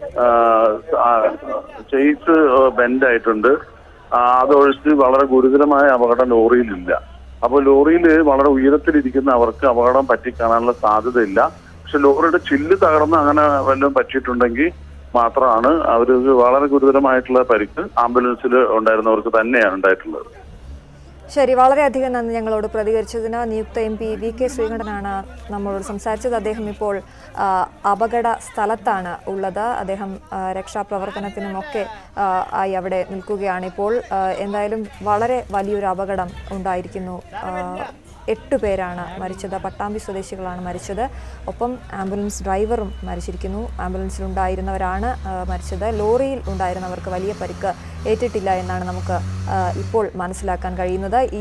ചെയ്സ് ബെൻഡ് ആയിട്ടുണ്ട് ആ, അതൊഴിച്ച് വളരെ ഗുരുതരമായ അപകടം ലോറിയിലില്ല അപ്പോൾ ലോറിയിൽ വളരെ ഉയരത്തിലിരിക്കുന്ന അവർക്ക് അപകടം പറ്റിക്കാണാനുള്ള സാധ്യതയില്ല പക്ഷെ ലോറിയുടെ ചില്ല് തകർന്ന് അങ്ങനെ വല്ലതും പറ്റിയിട്ടുണ്ടെങ്കിൽ മാത്രമാണ് അവർക്ക് വളരെ ഗുരുതരമായിട്ടുള്ള പരിക്ക് ആംബുലൻസിൽ ഉണ്ടായിരുന്നവർക്ക് തന്നെയാണ് ഉണ്ടായിട്ടുള്ളത് ശരി വളരെയധികം നന്ദി ഞങ്ങളോട് പ്രതികരിച്ചതിന് നിയുക്ത എം പി വി കെ ശ്രീകണ്ഠനാണ് നമ്മളോട് സംസാരിച്ചത് അദ്ദേഹം ഇപ്പോൾ ആ, അപകട സ്ഥലത്താണ് ഉള്ളത് അദ്ദേഹം ആ, രക്ഷാപ്രവർത്തനത്തിനുമൊക്കെ ആ, ആയി അവിടെ നിൽക്കുകയാണ് ഇപ്പോൾ ആ, എന്തായാലും വളരെ വലിയൊരു അപകടം ഉണ്ടായിരിക്കുന്നു ആ, എട്ട് പേരാണ് മരിച്ചത് പട്ടാമ്പി സ്വദേശികളാണ് മരിച്ചത് ഒപ്പം ആംബുലൻസ് ഡ്രൈവറും മരിച്ചിരിക്കുന്നു ആംബുലൻസിലുണ്ടായിരുന്നവരാണ് ആ, മരിച്ചത് ലോറിയിൽ ഉണ്ടായിരുന്നവർക്ക് വലിയ പരിക്ക് ഏറ്റിട്ടില്ല എന്നാണ് നമുക്ക് ആ, ഇപ്പോൾ മനസ്സിലാക്കാൻ കഴിയുന്നത് ഈ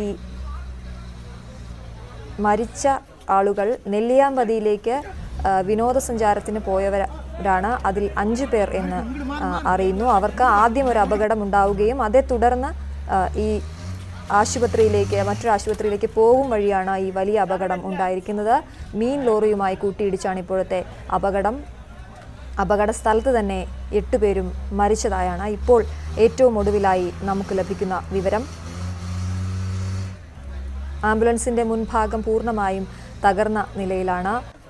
മരിച്ച ആളുകൾ നെല്ലിയാമ്പതിയിലേക്ക് ആ, വിനോദസഞ്ചാരത്തിന് പോയവരാണ് അതിൽ അഞ്ചു പേർ എന്ന് ആ, അറിയുന്നു അവർക്ക് ആദ്യം ഒരു അപകടം ഉണ്ടാവുകയും അതേ തുടർന്ന് ആ, ഈ ആശുപത്രിയിലേക്ക് മറ്റൊരു ആശുപത്രിയിലേക്ക് പോകും വഴിയാണ് ഈ വലിയ അപകടം ഉണ്ടായിരിക്കുന്നത് മീൻ ലോറിയുമായി കൂട്ടിയിടിച്ചാണ് ഇപ്പോഴത്തെ അപകടം അപകട സ്ഥലത്ത് തന്നെ എട്ടുപേരും മരിച്ചതായാണ് ഇപ്പോൾ ഏറ്റവും ഒടുവിലായി നമുക്ക് ലഭിക്കുന്ന വിവരം ആംബുലൻസിന്റെ മുൻഭാഗം പൂർണ്ണമായും തകർന്ന നിലയിലാണ്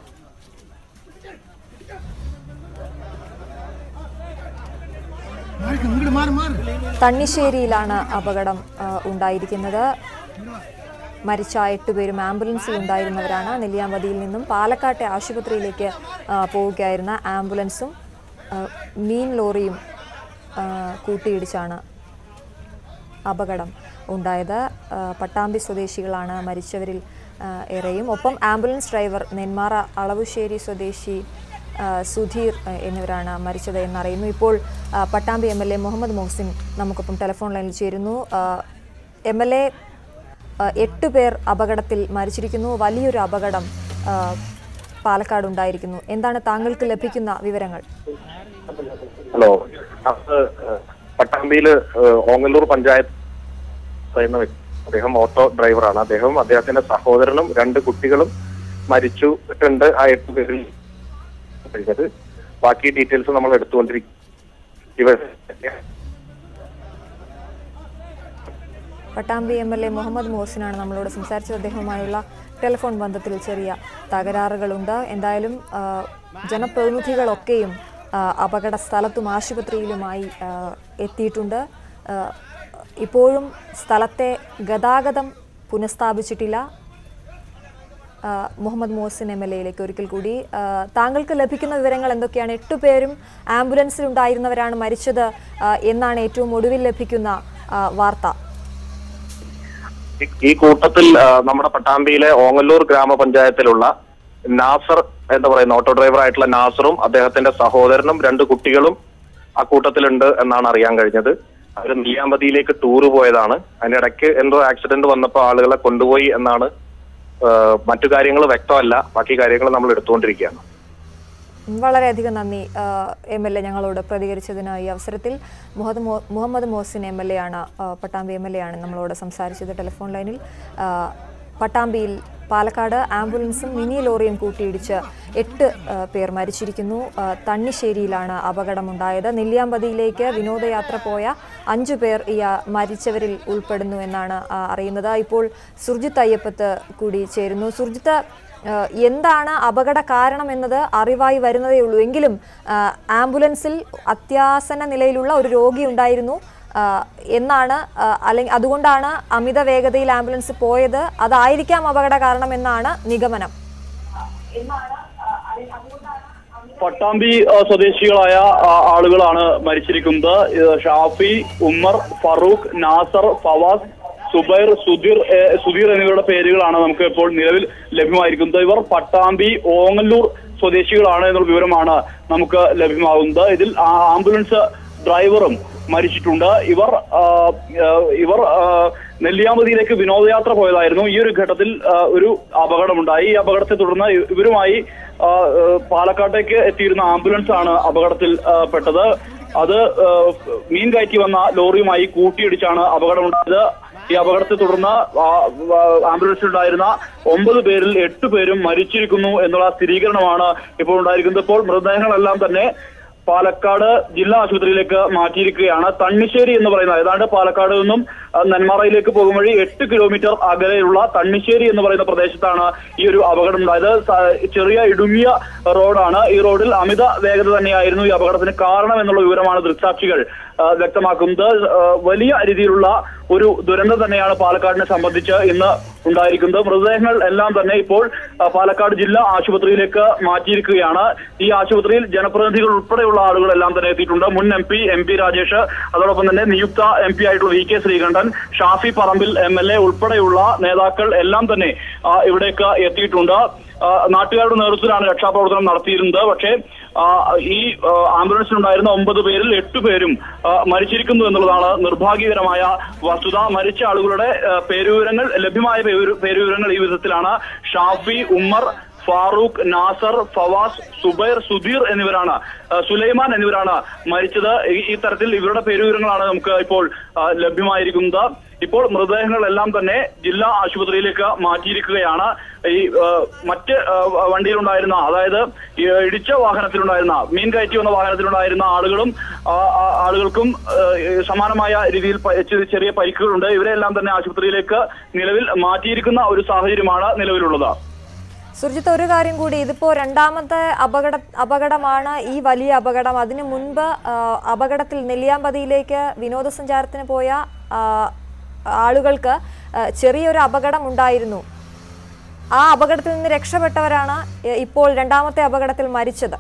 തണ്ണിശ്ശേരിയിലാണ് അപകടം ആ, ഉണ്ടായിരിക്കുന്നത് മരിച്ച എട്ടുപേരും ആംബുലൻസിൽ ഉണ്ടായിരുന്നവരാണ് നെല്ലിയാമ്പതിയിൽ നിന്നും പാലക്കാട്ടെ ആശുപത്രിയിലേക്ക് ആ, പോവുകയായിരുന്ന ആംബുലൻസും ആ, മീൻ ലോറിയും ആ, കൂട്ടിയിടിച്ചാണ് അപകടം ഉണ്ടായത് ആ, പട്ടാമ്പി സ്വദേശികളാണ് മരിച്ചവരിൽ ആ, ഏറെയും ഒപ്പം ആംബുലൻസ് ഡ്രൈവർ നെന്മാറ അളവുശ്ശേരി സ്വദേശി ആ, സുധീർ ആ, എന്നിവരാണ് മരിച്ചത് എന്നറിയുന്നു ഇപ്പോൾ ആ, Pattambi M L A Muhammad Mohsin നമുക്കൊപ്പം ടെലിഫോൺ ലൈനിൽ ചേരുന്നു എം എൽ എ എട്ട് പേർ അപകടത്തിൽ മരിച്ചിരിക്കുന്നു വലിയൊരു അപകടം ആ, പാലക്കാട് ഉണ്ടായിരിക്കുന്നു എന്താണ് താങ്കൾക്ക് ലഭിക്കുന്ന വിവരങ്ങൾ ഹലോ അത് പട്ടാമ്പിയില് ഏഹ്, ഓങ്ങല്ലൂർ പഞ്ചായത്ത് പറയുന്ന വ്യക്തി അദ്ദേഹം ഓട്ടോ ഡ്രൈവറാണ് അദ്ദേഹം അദ്ദേഹത്തിന്റെ സഹോദരനും രണ്ട് കുട്ടികളും മരിച്ചിട്ടുണ്ട് ആ എട്ട് പേരിൽ കഴിഞ്ഞത് ബാക്കി ഡീറ്റെയിൽസ് നമ്മൾ എടുത്തുകൊണ്ടിരിക്കും ഇവർ Pattambi M L A Muhammad മോഹസിനാണ് നമ്മളോട് സംസാരിച്ചത് അദ്ദേഹവുമായുള്ള ടെലിഫോൺ ബന്ധത്തിൽ ചെറിയ തകരാറുകളുണ്ട് എന്തായാലും ആ, ജനപ്രതിനിധികളൊക്കെയും ആ, അപകട സ്ഥലത്തും ആശുപത്രിയിലുമായി ആ, എത്തിയിട്ടുണ്ട് ആ, ഇപ്പോഴും സ്ഥലത്തെ ഗതാഗതം പുനഃസ്ഥാപിച്ചിട്ടില്ല ആ, മുഹമ്മദ് മോഹസിൻ എം എൽ എയിലേക്ക് ഒരിക്കൽ കൂടി ആ, താങ്കൾക്ക് ലഭിക്കുന്ന വിവരങ്ങൾ എന്തൊക്കെയാണ് എട്ടു പേരും ആംബുലൻസിൽ ഉണ്ടായിരുന്നവരാണ് മരിച്ചത് ആ, എന്നാണ് ഏറ്റവും ഒടുവിൽ ലഭിക്കുന്ന ആ, വാർത്ത ഈ- ഈ കൂട്ടത്തിൽ ആ, നമ്മുടെ പട്ടാമ്പിയിലെ ഓങ്ങല്ലൂർ ഗ്രാമപഞ്ചായത്തിലുള്ള നാസർ എന്ന് പറയുന്ന ഓട്ടോ ഡ്രൈവർ ആയിട്ടുള്ള നാസറും അദ്ദേഹത്തിന്റെ സഹോദരനും രണ്ട് കുട്ടികളും ആ കൂട്ടത്തിലുണ്ട് എന്നാണ് അറിയാൻ കഴിഞ്ഞത് അവർ നെല്ലിയാമ്പതിയിലേക്ക് ടൂറ് പോയതാണ് അതിന്റെ ഇടയ്ക്ക് എന്തോ ആക്സിഡന്റ് വന്നപ്പോൾ ആളുകളെ കൊണ്ടുപോയി എന്നാണ് ആ, മറ്റു കാര്യങ്ങൾ വ്യക്തമല്ല ബാക്കി കാര്യങ്ങൾ നമ്മൾ എടുത്തുകൊണ്ടിരിക്കുകയാണ് വളരെയധികം നന്ദി എം എൽ എ ഞങ്ങളോട് പ്രതികരിച്ചതിന് ഈ അവസരത്തിൽ മുഹമ്മദ് മോ Muhammad Mohsin M L A ആണ് ആ, പട്ടാമ്പി എം എൽ എ ആണ് നമ്മളോട് സംസാരിച്ചത് ടെലിഫോൺ ലൈനിൽ ആ, പട്ടാമ്പിയിൽ പാലക്കാട് ആംബുലൻസും മിനി ലോറിയും കൂട്ടിയിടിച്ച് എട്ട് ആ, പേർ മരിച്ചിരിക്കുന്നു ആ, തണ്ണിശ്ശേരിയിലാണ് അപകടമുണ്ടായത് നെല്ലിയാമ്പതിയിലേക്ക് വിനോദയാത്ര പോയ അഞ്ചു പേർ ഈ ആ, മരിച്ചവരിൽ ഉൾപ്പെടുന്നു എന്നാണ് ആ, അറിയുന്നത് ഇപ്പോൾ സുർജിത്ത് അയ്യപ്പത്ത് കൂടി ചേരുന്നു സുർജിത്ത് ഏഹ് എന്താണ് അപകട കാരണം എന്നത് അറിവായി വരുന്നതേ ഉള്ളൂ എങ്കിലും ആഹ് ആംബുലൻസിൽ അത്യാസന്ന നിലയിലുള്ള ഒരു രോഗി ഉണ്ടായിരുന്നു ആഹ് എന്നാണ് ആഹ് അല്ലെങ്കിൽ അതുകൊണ്ടാണ് അമിത വേഗതയിൽ ആംബുലൻസ് പോയത് അതായിരിക്കാം അപകട കാരണം എന്നാണ് നിഗമനം പട്ടാമ്പി ആ, സ്വദേശികളായ ആ, ആളുകളാണ് മരിച്ചിരിക്കുന്നത് ഇത് ഷാഫി ഉമ്മർ ഫറൂഖ് നാസർ ഫവാസ് സുബൈർ സുധീർ ഏ, സുധീർ എന്നിവരുടെ പേരുകളാണ് നമുക്ക് ഇപ്പോൾ നിലവിൽ ലഭ്യമായിരിക്കുന്നത് ഇവർ പട്ടാമ്പി ഓങ്ങല്ലൂർ സ്വദേശികളാണ് എന്നുള്ള വിവരമാണ് നമുക്ക് ലഭ്യമാകുന്നത് ഇതിൽ ആ ആംബുലൻസ് ഡ്രൈവറും മരിച്ചിട്ടുണ്ട് ഇവർ ആ, ആ, ഇവർ ആ, നെല്ലിയാമ്പതിയിലേക്ക് വിനോദയാത്ര പോയതായിരുന്നു ഈ ഒരു ഘട്ടത്തിൽ ആ, ഒരു അപകടമുണ്ടായി ഈ അപകടത്തെ തുടർന്ന് ഇ- ഇവരുമായി ആ, ആ, പാലക്കാട്ടേക്ക് എത്തിയിരുന്ന ആംബുലൻസ് ആണ് അപകടത്തിൽ ആ, പെട്ടത് അത് ആ, മീൻ കയറ്റി വന്ന ലോറിയുമായി കൂട്ടിയിടിച്ചാണ് അപകടമുണ്ടായത് ഈ അപകടത്തെ തുടർന്ന് ആ, ആ, ആംബുലൻസിലുണ്ടായിരുന്ന ഒമ്പത് പേരിൽ എട്ട് പേരും മരിച്ചിരിക്കുന്നു എന്നുള്ള സ്ഥിരീകരണമാണ് ഇപ്പോൾ ഉണ്ടായിരിക്കുന്നത് ഇപ്പോൾ മൃതദേഹങ്ങളെല്ലാം തന്നെ പാലക്കാട് ജില്ലാ ആശുപത്രിയിലേക്ക് മാറ്റിയിരിക്കുകയാണ് തണ്ണിശ്ശേരി എന്ന് പറയുന്ന ഏതാണ്ട് പാലക്കാട് നിന്നും ആ, നെന്മാറയിലേക്ക് പോകും വഴി എട്ട് കിലോമീറ്റർ അകലെയുള്ള തണ്ണിശ്ശേരി എന്ന് പറയുന്ന പ്രദേശത്താണ് ഈ ഒരു അപകടം ഉണ്ടായത് സ- ചെറിയ ഇടുങ്ങിയ റോഡാണ് ഈ റോഡിൽ അമിത വേഗത തന്നെയായിരുന്നു ഈ അപകടത്തിന് കാരണം എന്നുള്ള വിവരമാണ് ദൃക്സാക്ഷികൾ ആ, വ്യക്തമാക്കുന്നത് ആ, വലിയ രീതിയിലുള്ള ഒരു ദുരന്തം തന്നെയാണ് പാലക്കാടിനെ സംബന്ധിച്ച് ഇന്ന് ഉണ്ടായിരിക്കുന്നത് മൃതദേഹങ്ങൾ എല്ലാം തന്നെ ഇപ്പോൾ ആ, പാലക്കാട് ജില്ലാ ആശുപത്രിയിലേക്ക് മാറ്റിയിരിക്കുകയാണ് ഈ ആശുപത്രിയിൽ ജനപ്രതിനിധികൾ ഉൾപ്പെടെയുള്ള ആളുകളെല്ലാം തന്നെ എത്തിയിട്ടുണ്ട് മുൻ M P M P Rajesh അതോടൊപ്പം തന്നെ നിയുക്ത എം പി ആയിട്ടുള്ള V K Sreekandan Shafi Parambil M L A ഉൾപ്പെടെയുള്ള നേതാക്കൾ എല്ലാം തന്നെ ആ, ഇവിടേക്ക് എത്തിയിട്ടുണ്ട് ആ, നാട്ടുകാരുടെ നേതൃത്വത്തിലാണ് രക്ഷാപ്രവർത്തനം നടത്തിയിരുന്നത് പക്ഷേ ആ, ഈ ആ, ആംബുലൻസിലുണ്ടായിരുന്ന ഒമ്പത് പേരിൽ എട്ട് പേരും ആ, മരിച്ചിരിക്കുന്നു എന്നുള്ളതാണ് നിർഭാഗ്യകരമായ വസ്തുത മരിച്ച ആളുകളുടെ ആ, പേരുവിവരങ്ങൾ ലഭ്യമായ പേരു- പേരുവിവരങ്ങൾ ഈ വിധത്തിലാണ് ഷാഫി ഉമ്മർ ഫാറൂഖ് നാസർ ഫവാസ് സുബൈർ സുധീർ എന്നിവരാണ് ആ, സുലൈമാൻ എന്നിവരാണ് മരിച്ചത് ഈ- ഈ തരത്തിൽ ഇവരുടെ പേരുവിവരങ്ങളാണ് നമുക്ക് ഇപ്പോൾ ആ, ലഭ്യമായിരിക്കുന്നത് ഇപ്പോൾ മൃതദേഹങ്ങളെല്ലാം തന്നെ ജില്ലാ ആശുപത്രിയിലേക്ക് മാറ്റിയിരിക്കുകയാണ് ഈ ആ, മറ്റ് ആ, വണ്ടിയിലുണ്ടായിരുന്ന അതായത് ഈ ഇടിച്ച വാഹനത്തിലുണ്ടായിരുന്ന മീൻ കയറ്റി വന്ന വാഹനത്തിലുണ്ടായിരുന്ന ആളുകളും ആ, ആ, ആളുകൾക്കും ആ, സമാനമായ രീതിയിൽ പ- ചെ- ചെറിയ പരിക്കുകളുണ്ട് ഇവരെല്ലാം തന്നെ ആശുപത്രിയിലേക്ക് നിലവിൽ മാറ്റിയിരിക്കുന്ന ഒരു സാഹചര്യമാണ് നിലവിലുള്ളത് സുർജിത്ത് ഒരു കാര്യം കൂടി ഇതിപ്പോ രണ്ടാമത്തെ അപകട അപകടമാണ് ഈ വലിയ അപകടം അതിനു മുൻപ് ആ, അപകടത്തിൽ നെല്ലിയാമ്പതിയിലേക്ക് വിനോദസഞ്ചാരത്തിന് പോയ ആ, ആളുകൾക്ക് ആ, ചെറിയൊരു അപകടം ഉണ്ടായിരുന്നു ആ അപകടത്തിൽ നിന്ന് രക്ഷപ്പെട്ടവരാണ് എ, ഇപ്പോൾ രണ്ടാമത്തെ അപകടത്തിൽ മരിച്ചത്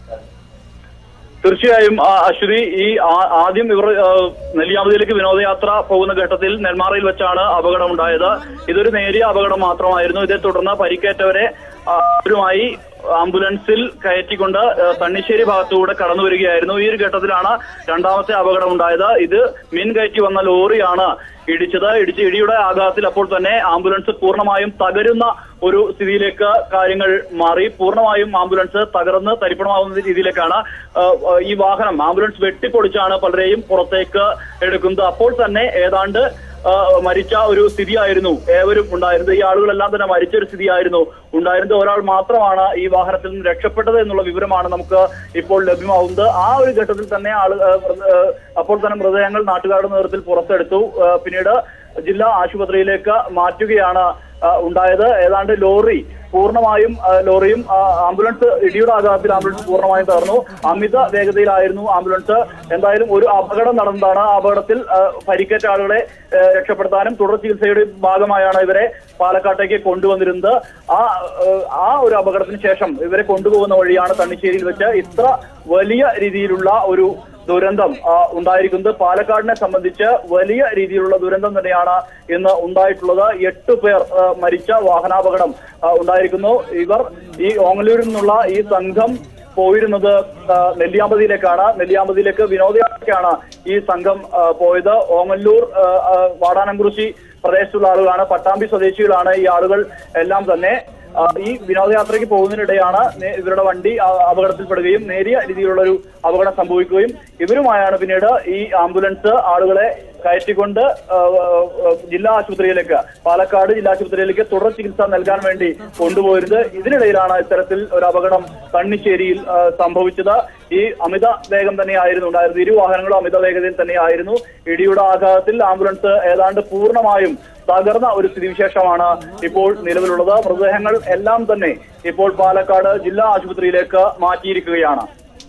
തീർച്ചയായും ആ, അശ്വതി ഈ ആ- ആദ്യം ഇവർ ആ, നെല്ലിയാമ്പതിയിലേക്ക് വിനോദയാത്ര പോകുന്ന ഘട്ടത്തിൽ നെന്മാറയിൽ വെച്ചാണ് അപകടം ഉണ്ടായത് ഇതൊരു നേരിയ അപകടം മാത്രമായിരുന്നു ഇതേ തുടർന്ന് പരിക്കേറ്റവരെ ആ, അവരുമായി ആംബുലൻസിൽ കയറ്റിക്കൊണ്ട് ആ, തണ്ണിശ്ശേരി ഭാഗത്തുകൂടെ കടന്നു വരികയായിരുന്നു ഈ ഒരു ഘട്ടത്തിലാണ് രണ്ടാമത്തെ അപകടം ഉണ്ടായത് ഇത് മീൻ കയറ്റി വന്ന ലോറിയാണ് ഇടിച്ചത് ഇടിച്ച് ഇടിയുടെ ആഘാതത്തിൽ അപ്പോൾ തന്നെ ആംബുലൻസ് പൂർണ്ണമായും തകരുന്ന ഒരു സ്ഥിതിയിലേക്ക് കാര്യങ്ങൾ മാറി പൂർണ്ണമായും ആംബുലൻസ് തകർന്ന് തരിപ്പണമാവുന്ന രീതിയിലേക്കാണ് ആ, ആ, ഈ വാഹനം ആംബുലൻസ് വെട്ടിപ്പൊളിച്ചാണ് പലരെയും പുറത്തേക്ക് എടുക്കുന്നത് അപ്പോൾ തന്നെ ഏതാണ്ട് ആ, മരിച്ച ഒരു സ്ഥിതിയായിരുന്നു ഏവരും ഉണ്ടായിരുന്നത് ഈ ആളുകളെല്ലാം തന്നെ മരിച്ച ഒരു സ്ഥിതിയായിരുന്നു ഉണ്ടായിരുന്നത് ഒരാൾ മാത്രമാണ് ഈ വാഹനത്തിൽ നിന്ന് രക്ഷപ്പെട്ടത് എന്നുള്ള വിവരമാണ് നമുക്ക് ഇപ്പോൾ ലഭ്യമാവുന്നത് ആ ഒരു ഘട്ടത്തിൽ തന്നെ ആള് ആ, ആ, അപ്പോൾ തന്നെ മൃതദേഹങ്ങൾ നാട്ടുകാരുടെ നേതൃത്വത്തിൽ പുറത്തെടുത്തു ആ, പിന്നീട് ജില്ലാ ആശുപത്രിയിലേക്ക് മാറ്റുകയാണ് ആ, ഉണ്ടായത് ഏതാണ്ട് ലോറി പൂർണ്ണമായും ആ, ലോറിയും ആ, ആംബുലൻസ് ഇടിയുടെ ആഘാതത്തിൽ ആംബുലൻസ് പൂർണ്ണമായും തകർന്നു അമിത വേഗതയിലായിരുന്നു ആംബുലൻസ് എന്തായാലും ഒരു അപകടം നടന്നതാണ് ആ അപകടത്തിൽ ആ, പരിക്കേറ്റ ആളുകളെ ആ, രക്ഷപ്പെടുത്താനും തുടർ ചികിത്സയുടെ ഭാഗമായാണ് ഇവരെ പാലക്കാട്ടേക്ക് കൊണ്ടുവന്നിരുന്നത് ആ ആ, ആ ഒരു അപകടത്തിന് ശേഷം ഇവരെ കൊണ്ടുപോകുന്ന വഴിയാണ് തണ്ണിശ്ശേരിയിൽ വെച്ച് ഇത്ര വലിയ രീതിയിലുള്ള ഒരു ദുരന്തം ആ, ഉണ്ടായിരിക്കുന്നത് പാലക്കാടിനെ സംബന്ധിച്ച് വലിയ രീതിയിലുള്ള ദുരന്തം തന്നെയാണ് ഇന്ന് ഉണ്ടായിട്ടുള്ളത് എട്ട് പേർ ആ, മരിച്ച വാഹനാപകടം ആ, ഉണ്ടായിരിക്കുന്നു ഇവർ ഈ ഓങ്ങല്ലൂരിൽ നിന്നുള്ള ഈ സംഘം പോയിരുന്നത് ആ, നെല്ലിയാമ്പതിയിലേക്കാണ് നെല്ലിയാമ്പതിയിലേക്ക് വിനോദയാത്രയ്ക്കാണ് ഈ സംഘം ആ, പോയത് ഓങ്ങല്ലൂർ ആ, ആ, വാടാനംകുറിശി പ്രദേശത്തുള്ള ആളുകളാണ് പട്ടാമ്പി സ്വദേശികളാണ് ഈ ആളുകൾ എല്ലാം തന്നെ ആ, ഈ വിനോദയാത്രയ്ക്ക് പോകുന്നതിനിടെയാണ് നേ- ഇവരുടെ വണ്ടി ആ, അപകടത്തിൽപ്പെടുകയും നേരിയ രീതിയിലുള്ള ഒരു അപകടം സംഭവിക്കുകയും ഇവരുമായാണ് പിന്നീട് ഈ ആംബുലൻസ് ആളുകളെ കയറ്റിക്കൊണ്ട് ആ, ആ, ജില്ലാ ആശുപത്രിയിലേക്ക് പാലക്കാട് ജില്ലാ ആശുപത്രിയിലേക്ക് തുടർ ചികിത്സ നൽകാൻ വേണ്ടി കൊണ്ടുപോയിരുന്നത് ഇതിനിടയിലാണ് ഇത്തരത്തിൽ ഒരു അപകടം കണ്ണിശ്ശേരിയിൽ ആ, സംഭവിച്ചത് ഈ അമിത വേഗം തന്നെയായിരുന്നു ഉണ്ടായിരുന്നത് ഇരു വാഹനങ്ങളും അമിത വേഗതയിൽ തന്നെയായിരുന്നു ഇടിയുടെ ആഘാതത്തിൽ ആംബുലൻസ് ഏതാണ്ട് പൂർണ്ണമായും തകർന്ന ഒരു സ്ഥിതിവിശേഷമാണ് ഇപ്പോൾ നിലവിലുള്ളത് മൃതദേഹങ്ങൾ എല്ലാം തന്നെ ഇപ്പോൾ പാലക്കാട് ജില്ലാ ആശുപത്രിയിലേക്ക് മാറ്റിയിരിക്കുകയാണ്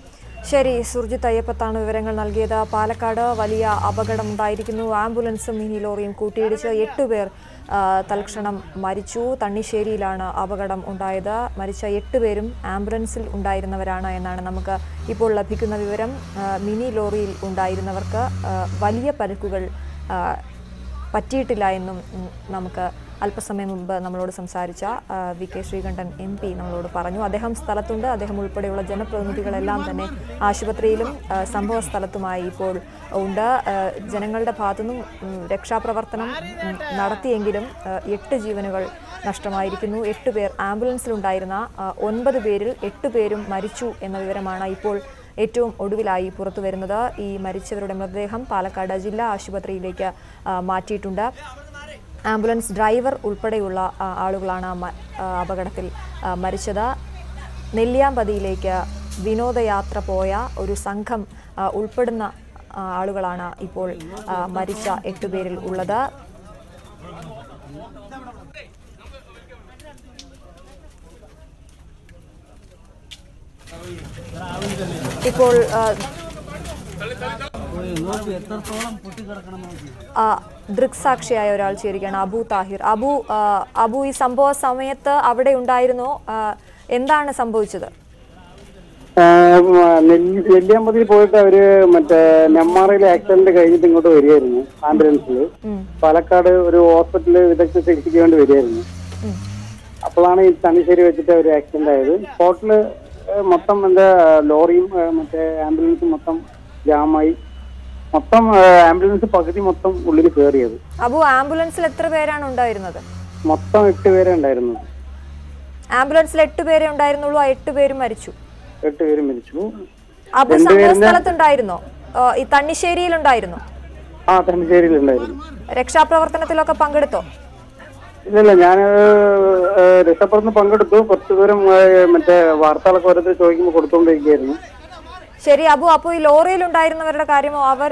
ശരി സുർജിത്ത് അയ്യപ്പത്താണ് വിവരങ്ങൾ നൽകിയത് പാലക്കാട് വലിയ അപകടമുണ്ടായിരിക്കുന്നു ആംബുലൻസും മിനി ലോറിയും കൂട്ടിയിടിച്ച് എട്ടുപേർ ആ, തൽക്ഷണം മരിച്ചു തണ്ണിശ്ശേരിയിലാണ് അപകടം ഉണ്ടായത് മരിച്ച എട്ടുപേരും ആംബുലൻസിൽ ഉണ്ടായിരുന്നവരാണ് എന്നാണ് നമുക്ക് ഇപ്പോൾ ലഭിക്കുന്ന വിവരം ആ, മിനി ലോറിയിൽ ഉണ്ടായിരുന്നവർക്ക് ആ, വലിയ പരുക്കുകൾ ആ, പറ്റിയിട്ടില്ല എന്നും ഉം, നമുക്ക് അല്പസമയം മുമ്പ് നമ്മളോട് സംസാരിച്ച ആ, V K Sreekandan M P നമ്മളോട് പറഞ്ഞു അദ്ദേഹം സ്ഥലത്തുണ്ട് അദ്ദേഹം ഉൾപ്പെടെയുള്ള ജനപ്രതിനിധികളെല്ലാം തന്നെ ആശുപത്രിയിലും ആ, സംഭവ സ്ഥലത്തുമായി ഇപ്പോൾ ഉണ്ട് ആ, ജനങ്ങളുടെ ഭാഗത്തുനിന്നും ഉം, രക്ഷാപ്രവർത്തനം ഉം, നടത്തിയെങ്കിലും ആ, എട്ട് ജീവനുകൾ നഷ്ടമായിരിക്കുന്നു എട്ട് പേർ ആംബുലൻസിലുണ്ടായിരുന്ന ആ, ഒൻപത് പേരിൽ എട്ട് പേരും മരിച്ചു എന്ന വിവരമാണ് ഇപ്പോൾ ഏറ്റവും ഒടുവിലായി പുറത്തു വരുന്നത് ഈ മരിച്ചവരുടെ മൃതദേഹം പാലക്കാട് ജില്ലാ ആശുപത്രിയിലേക്ക് ആ, മാറ്റിയിട്ടുണ്ട് ആംബുലൻസ് ഡ്രൈവർ ഉൾപ്പെടെയുള്ള ആ, ആളുകളാണ് മ- ആ, അപകടത്തിൽ ആ, മരിച്ചത് നെല്ലിയാമ്പതിയിലേക്ക് വിനോദയാത്ര പോയ ഒരു സംഘം ആ, ഉൾപ്പെടുന്ന ആ, ആളുകളാണ് ഇപ്പോൾ ആ, മരിച്ച എട്ടുപേരിൽ ഉള്ളത് ഇപ്പോൾ ആ, ആ, ദൃക്സാക്ഷിയായ ഒരാൾ ചേരുകയാണ് അബു താഹിർ അബു ആ, അബു ഈ സംഭവ സമയത്ത് അവിടെ ഉണ്ടായിരുന്നോ ആ, എന്താണ് സംഭവിച്ചത് നെല്ലിയാമ്പതിയിൽ പോയിട്ട് അവര് മറ്റേ നെമ്മാറയിലെ ആക്സിഡന്റ് കഴിഞ്ഞിട്ട് ഇങ്ങോട്ട് വരികയായിരുന്നു ആംബുലൻസിൽ ഉം, പാലക്കാട് ഒരു ഹോസ്പിറ്റലിൽ വിദഗ്ധ ചികിത്സയ്ക്ക് വേണ്ടി വരികയായിരുന്നു ഉം. അപ്പോഴാണ് ഈ തണിശ്ശേരി വെച്ചിട്ട് ഒരു ആക്സിഡന്റ് ആയത് സ്പോട്ടില് മൊത്തം എന്താ ലോറിയും ഏഹ്, മറ്റേ ആംബുലൻസും മൊത്തം ജാമായി മൊത്തം ഏഹ്, ആംബുലൻസ് പകുതി മൊത്തം ഉള്ളിൽ കയറിയത് അബു ആംബുലൻസിൽ എത്ര പേരാണ് ഉണ്ടായിരുന്നത് മൊത്തം എട്ട് പേരെ ഉണ്ടായിരുന്നത് ആംബുലൻസിൽ എട്ട് പേരെ ഉണ്ടായിരുന്നുള്ളൂ ആ എട്ട് പേരും മരിച്ചു എട്ട് പേര് മരിച്ചു അബു സംഭവ സ്ഥലത്തുണ്ടായിരുന്നോ ആ, ഈ തണ്ണിശ്ശേരിയിൽ ഉണ്ടായിരുന്നോ ആ തണിശ്ശേരിയിൽ ഉണ്ടായിരുന്നു രക്ഷാപ്രവർത്തനത്തിലൊക്കെ പങ്കെടുത്തോ ഇല്ലല്ല ഞാൻ രക്ഷപ്പെടുന്ന പങ്കെടുത്തു കുറച്ചു ദൂരം ഏഹ്, മറ്റേ വാർത്തകളൊക്കെ ഓരോരുത്തർ ചോദിക്കുമ്പോൾ കൊടുത്തുകൊണ്ടിരിക്കുകയായിരുന്നു ശരി അബു അപ്പോൾ ഈ ലോറിയിൽ ഉണ്ടായിരുന്നവരുടെ കാര്യമോ അവർ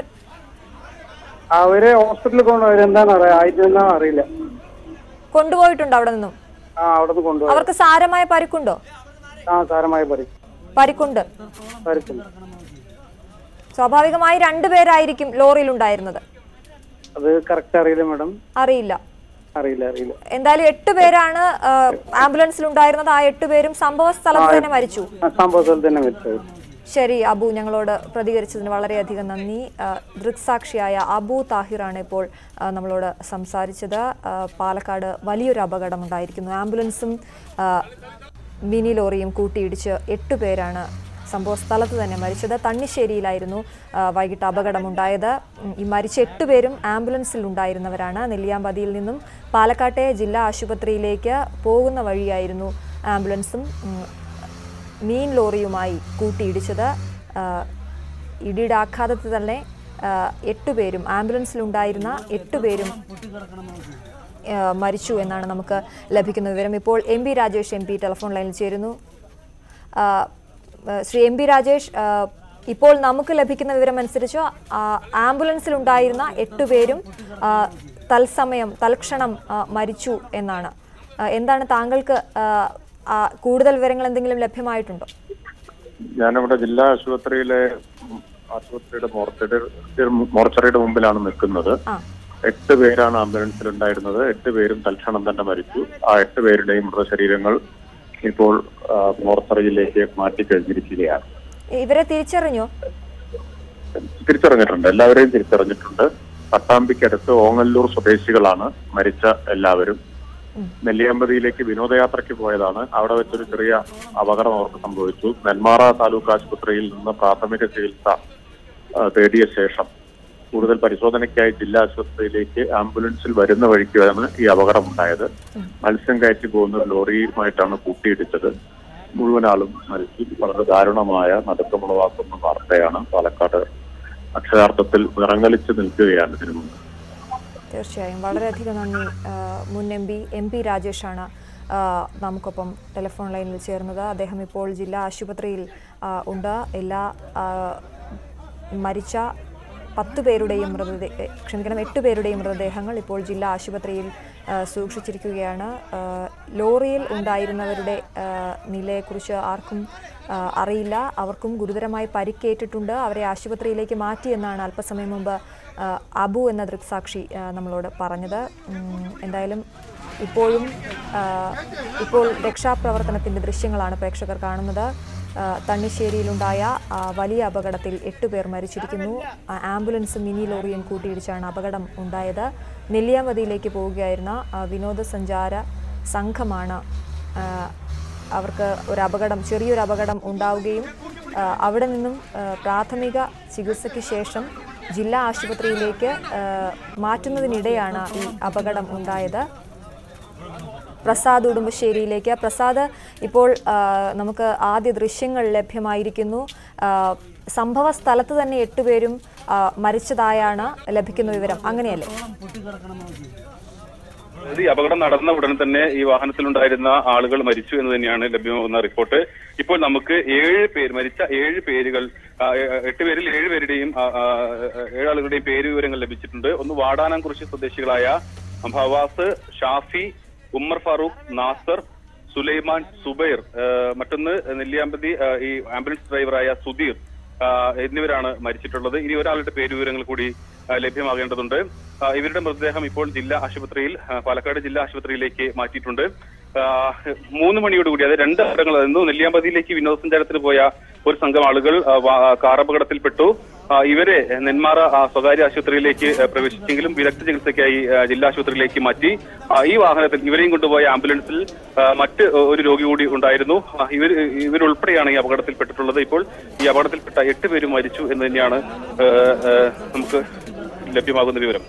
അവരെ ഹോസ്പിറ്റലിൽ കൊണ്ടുപോയി എന്താണ് അറിയാം ആയിട്ടെന്താണെന്ന് അറിയില്ല കൊണ്ടുപോയിട്ടുണ്ട് അവിടെ നിന്നും ആ അവിടെ നിന്ന് കൊണ്ടുപോയി അവർക്ക് സാരമായ പരിക്കുണ്ടോ ആ സാരമായ പരി പരിക്കുണ്ട് പരിക്കുണ്ട് സ്വാഭാവികമായി രണ്ടുപേരായിരിക്കും ലോറിയിൽ ഉണ്ടായിരുന്നത് അത് കറക്റ്റ് അറിയില്ല മാഡം അറിയില്ല അറിയില്ല അറിയില്ല എന്തായാലും എട്ട് പേരാണ് ആ, ആംബുലൻസിൽ ഉണ്ടായിരുന്നത് ആ എട്ട് പേരും സംഭവ സ്ഥലത്ത് തന്നെ മരിച്ചു ആ സംഭവ സ്ഥലത്ത് തന്നെ മരിച്ചത് ശരി അബു ഞങ്ങളോട് പ്രതികരിച്ചതിന് വളരെയധികം നന്ദി ആ, ദൃക്സാക്ഷിയായ അബു താഹിറാണ് ഇപ്പോൾ ആ, നമ്മളോട് സംസാരിച്ചത് ആ, പാലക്കാട് വലിയൊരു അപകടം ഉണ്ടായിരിക്കുന്നു ആംബുലൻസും ആ, മിനി ലോറിയും കൂട്ടിയിടിച്ച് എട്ട് പേരാണ് സംഭവ സ്ഥലത്ത് തന്നെ മരിച്ചത് തണ്ണിശ്ശേരിയിലായിരുന്നു ആ, വൈകിട്ട് അപകടമുണ്ടായത് ഉം, ഈ മരിച്ച എട്ട് പേരും ആംബുലൻസിൽ ഉണ്ടായിരുന്നവരാണ് നെല്ലിയാമ്പതിയിൽ നിന്നും പാലക്കാട്ടെ ജില്ലാ ആശുപത്രിയിലേക്ക് പോകുന്ന വഴിയായിരുന്നു ആംബുലൻസും ഉം, മീൻ ലോറിയുമായി കൂട്ടിയിടിച്ചത് ആ, ഇടിയുടെ ആഘാതത്തിൽ തന്നെ ആ, എട്ടുപേരും ആംബുലൻസിലുണ്ടായിരുന്ന എട്ടുപേരും ആ, മരിച്ചു എന്നാണ് നമുക്ക് ലഭിക്കുന്ന വിവരം ഇപ്പോൾ M P Rajesh M P telephone ലൈനിൽ ചേരുന്നു ആ, ആ, ശ്രീ എം പി രാജേഷ് ആ, ഇപ്പോൾ നമുക്ക് ലഭിക്കുന്ന വിവരം അനുസരിച്ച് ആ, ആംബുലൻസിലുണ്ടായിരുന്ന എട്ടുപേരും ആ, തത്സമയം തൽക്ഷണം ആ, മരിച്ചു എന്നാണ് ആ, എന്താണ് താങ്കൾക്ക് ആ, ആ, കൂടുതൽ വിവരങ്ങൾ എന്തെങ്കിലും ലഭ്യമായിട്ടുണ്ടോ ഞാനിവിടെ ജില്ലാ ആശുപത്രിയിലെ ഉം, ആശുപത്രിയുടെ മോർച്ചറി മോർച്ചറിയുടെ മുമ്പിലാണ് നിൽക്കുന്നത് ആ എട്ട് പേരാണ് ആംബുലൻസിൽ ഉണ്ടായിരുന്നത് എട്ട് പേരും തൽക്ഷണം തന്നെ മരിച്ചു ആ എട്ട് പേരുടെയും മൃതശരീരങ്ങൾ ഇപ്പോൾ ആ, മോർച്ചറിയിലേക്ക് മാറ്റിക്കഴിഞ്ഞിരിക്കുകയാണ് ഇവരെ തിരിച്ചറിഞ്ഞോ തിരിച്ചറിഞ്ഞിട്ടുണ്ട് എല്ലാവരെയും തിരിച്ചറിഞ്ഞിട്ടുണ്ട് പട്ടാമ്പിക്കടുത്ത് ഓങ്ങല്ലൂർ സ്വദേശികളാണ് മരിച്ച എല്ലാവരും നെല്ലിയാമ്പതിയിലേക്ക് വിനോദയാത്രയ്ക്ക് പോയതാണ് അവിടെ വെച്ചൊരു ചെറിയ അപകടം അവർക്ക് സംഭവിച്ചു നെന്മാറ താലൂക്ക് ആശുപത്രിയിൽ നിന്ന് പ്രാഥമിക ചികിത്സ ആ, തേടിയ ശേഷം കൂടുതൽ പരിശോധനയ്ക്കായി ജില്ലാ ആശുപത്രിയിലേക്ക് ആംബുലൻസിൽ വരുന്ന വഴിക്കാണ് ഈ അപകടം ഉണ്ടായത് മത്സ്യം കയറ്റി പോകുന്ന ഒരു ലോറിയുമായിട്ടാണ് കൂട്ടിയിടിച്ചത് മുഴുവൻ ആളും മരിച്ചു വളരെ ദാരുണമായ നടുക്കമുളവാക്കുന്ന വാർത്തയാണ് പാലക്കാട് അക്ഷരാർത്ഥത്തിൽ വിറങ്ങലിച്ച് നിൽക്കുകയാണ് ഇതിനു മുമ്പ് തീർച്ചയായും വളരെയധികം നന്ദി ആ, മുൻ എം പി എം പി രാജേഷാണ് ആ, നമുക്കൊപ്പം ടെലിഫോൺ ലൈനിൽ ചേർന്നത് അദ്ദേഹം ഇപ്പോൾ ജില്ലാ ആശുപത്രിയിൽ ആ, ഉണ്ട് എല്ലാ ആ, മരിച്ച പത്ത് പേരുടെയും മൃതദേഹ ക്ഷമിക്കണം എട്ട് പേരുടെയും മൃതദേഹങ്ങൾ ഇപ്പോൾ ജില്ലാ ആശുപത്രിയിൽ ആ, സൂക്ഷിച്ചിരിക്കുകയാണ് ആ, ലോറിയിൽ ഉണ്ടായിരുന്നവരുടെ ആ, നിലയെക്കുറിച്ച് ആർക്കും ആ, അറിയില്ല അവർക്കും ഗുരുതരമായി പരിക്കേറ്റിട്ടുണ്ട് അവരെ ആശുപത്രിയിലേക്ക് മാറ്റിയെന്നാണ് അല്പസമയം മുമ്പ് ആ, അബു എന്ന ദൃക്സാക്ഷി ആ, നമ്മളോട് പറഞ്ഞത് ഉം, എന്തായാലും ഇപ്പോഴും ആ, ഇപ്പോൾ രക്ഷാപ്രവർത്തനത്തിൻ്റെ ദൃശ്യങ്ങളാണ് പ്രേക്ഷകർ കാണുന്നത് ആ, തണ്ണിശ്ശേരിയിലുണ്ടായ ആ, വലിയ അപകടത്തിൽ എട്ട് പേർ മരിച്ചിരിക്കുന്നു ആ, ആംബുലൻസും മിനി ലോറിയും കൂട്ടിയിടിച്ചാണ് അപകടം ഉണ്ടായത് നെല്ലിയാമ്പതിയിലേക്ക് പോവുകയായിരുന്ന ആ, വിനോദസഞ്ചാര സംഘമാണ് ആ, അവർക്ക് ഒരു അപകടം ചെറിയൊരു അപകടം ഉണ്ടാവുകയും ആ, അവിടെ നിന്നും ആ, പ്രാഥമിക ചികിത്സയ്ക്ക് ശേഷം ജില്ലാ ആശുപത്രിയിലേക്ക് ആ, മാറ്റുന്നതിനിടെയാണ് ഈ അപകടം ഉണ്ടായത് പ്രസാദ് ഉടുമ്പശ്ശേരിയിലേക്ക് പ്രസാദ് ഇപ്പോൾ ആ, നമുക്ക് ആദ്യ ദൃശ്യങ്ങൾ ലഭ്യമായിരിക്കുന്നു ആ, സംഭവ സ്ഥലത്ത് തന്നെ എട്ടുപേരും ആ, മരിച്ചതായാണ് ലഭിക്കുന്ന വിവരം അങ്ങനെയല്ലേ അതായത് ഈ അപകടം നടന്ന ഉടൻ തന്നെ ഈ വാഹനത്തിലുണ്ടായിരുന്ന ആളുകൾ മരിച്ചു എന്ന് തന്നെയാണ് ലഭ്യമാകുന്ന റിപ്പോർട്ട് ഇപ്പോൾ നമുക്ക് ഏഴ് പേര് മരിച്ച ഏഴ് പേരുകൾ ആ, ഏ- എട്ട് പേരിൽ ഏഴ് പേരുടെയും ആ, ആ, ഏഴ് ആളുകളുടെയും പേര് വിവരങ്ങൾ ലഭിച്ചിട്ടുണ്ട് ഒന്ന് വാടാനാംകുറിശി സ്വദേശികളായ ഫവാസ് ഷാഫി ഉമ്മർ ഫാറൂഖ് നാസർ സുലൈമാൻ സുബൈർ ആ, മറ്റൊന്ന് നെല്ലിയാമ്പതി ആ, ഈ ആംബുലൻസ് ഡ്രൈവറായ സുധീർ ആ, എന്നിവരാണ് മരിച്ചിട്ടുള്ളത് ഇനി ഒരാളുടെ പേര് വിവരങ്ങൾ കൂടി ആ, ലഭ്യമാകേണ്ടതുണ്ട് ആ, ഇവരുടെ മൃതദേഹം ഇപ്പോൾ ജില്ലാ ആശുപത്രിയിൽ ആ, പാലക്കാട് ജില്ലാ ആശുപത്രിയിലേക്ക് മാറ്റിയിട്ടുണ്ട് ആ, മൂന്ന് മണിയോടുകൂടി അതായത് രണ്ട് അപകടങ്ങൾ അതായത് നെല്ലിയാമ്പതിയിലേക്ക് വിനോദസഞ്ചാരത്തിന് പോയ ഒരു സംഘം ആളുകൾ ആ, വാ- കാർ അപകടത്തിൽപ്പെട്ടു ആ, ഇവരെ നെന്മാറ ആ, സ്വകാര്യ ആശുപത്രിയിലേക്ക് ആ, പ്രവേശിച്ചെങ്കിലും വിദഗ്ധ ചികിത്സയ്ക്കായി ആ, ജില്ലാ ആശുപത്രിയിലേക്ക് മാറ്റി ആ, ഈ വാഹനത്തിൽ ഇവരെയും കൊണ്ടുപോയ ആംബുലൻസിൽ ആ, മറ്റ് ഒരു രോഗി കൂടി ഉണ്ടായിരുന്നു ആ, ഇവർ ഇവരുൾപ്പെടെയാണ് ഈ അപകടത്തിൽപ്പെട്ടിട്ടുള്ളത് ഇപ്പോൾ ഈ അപകടത്തിൽപ്പെട്ട എട്ട് പേരും മരിച്ചു എന്ന് തന്നെയാണ് ആ, ആ, നമുക്ക് ലഭ്യമാകുന്ന വിവരം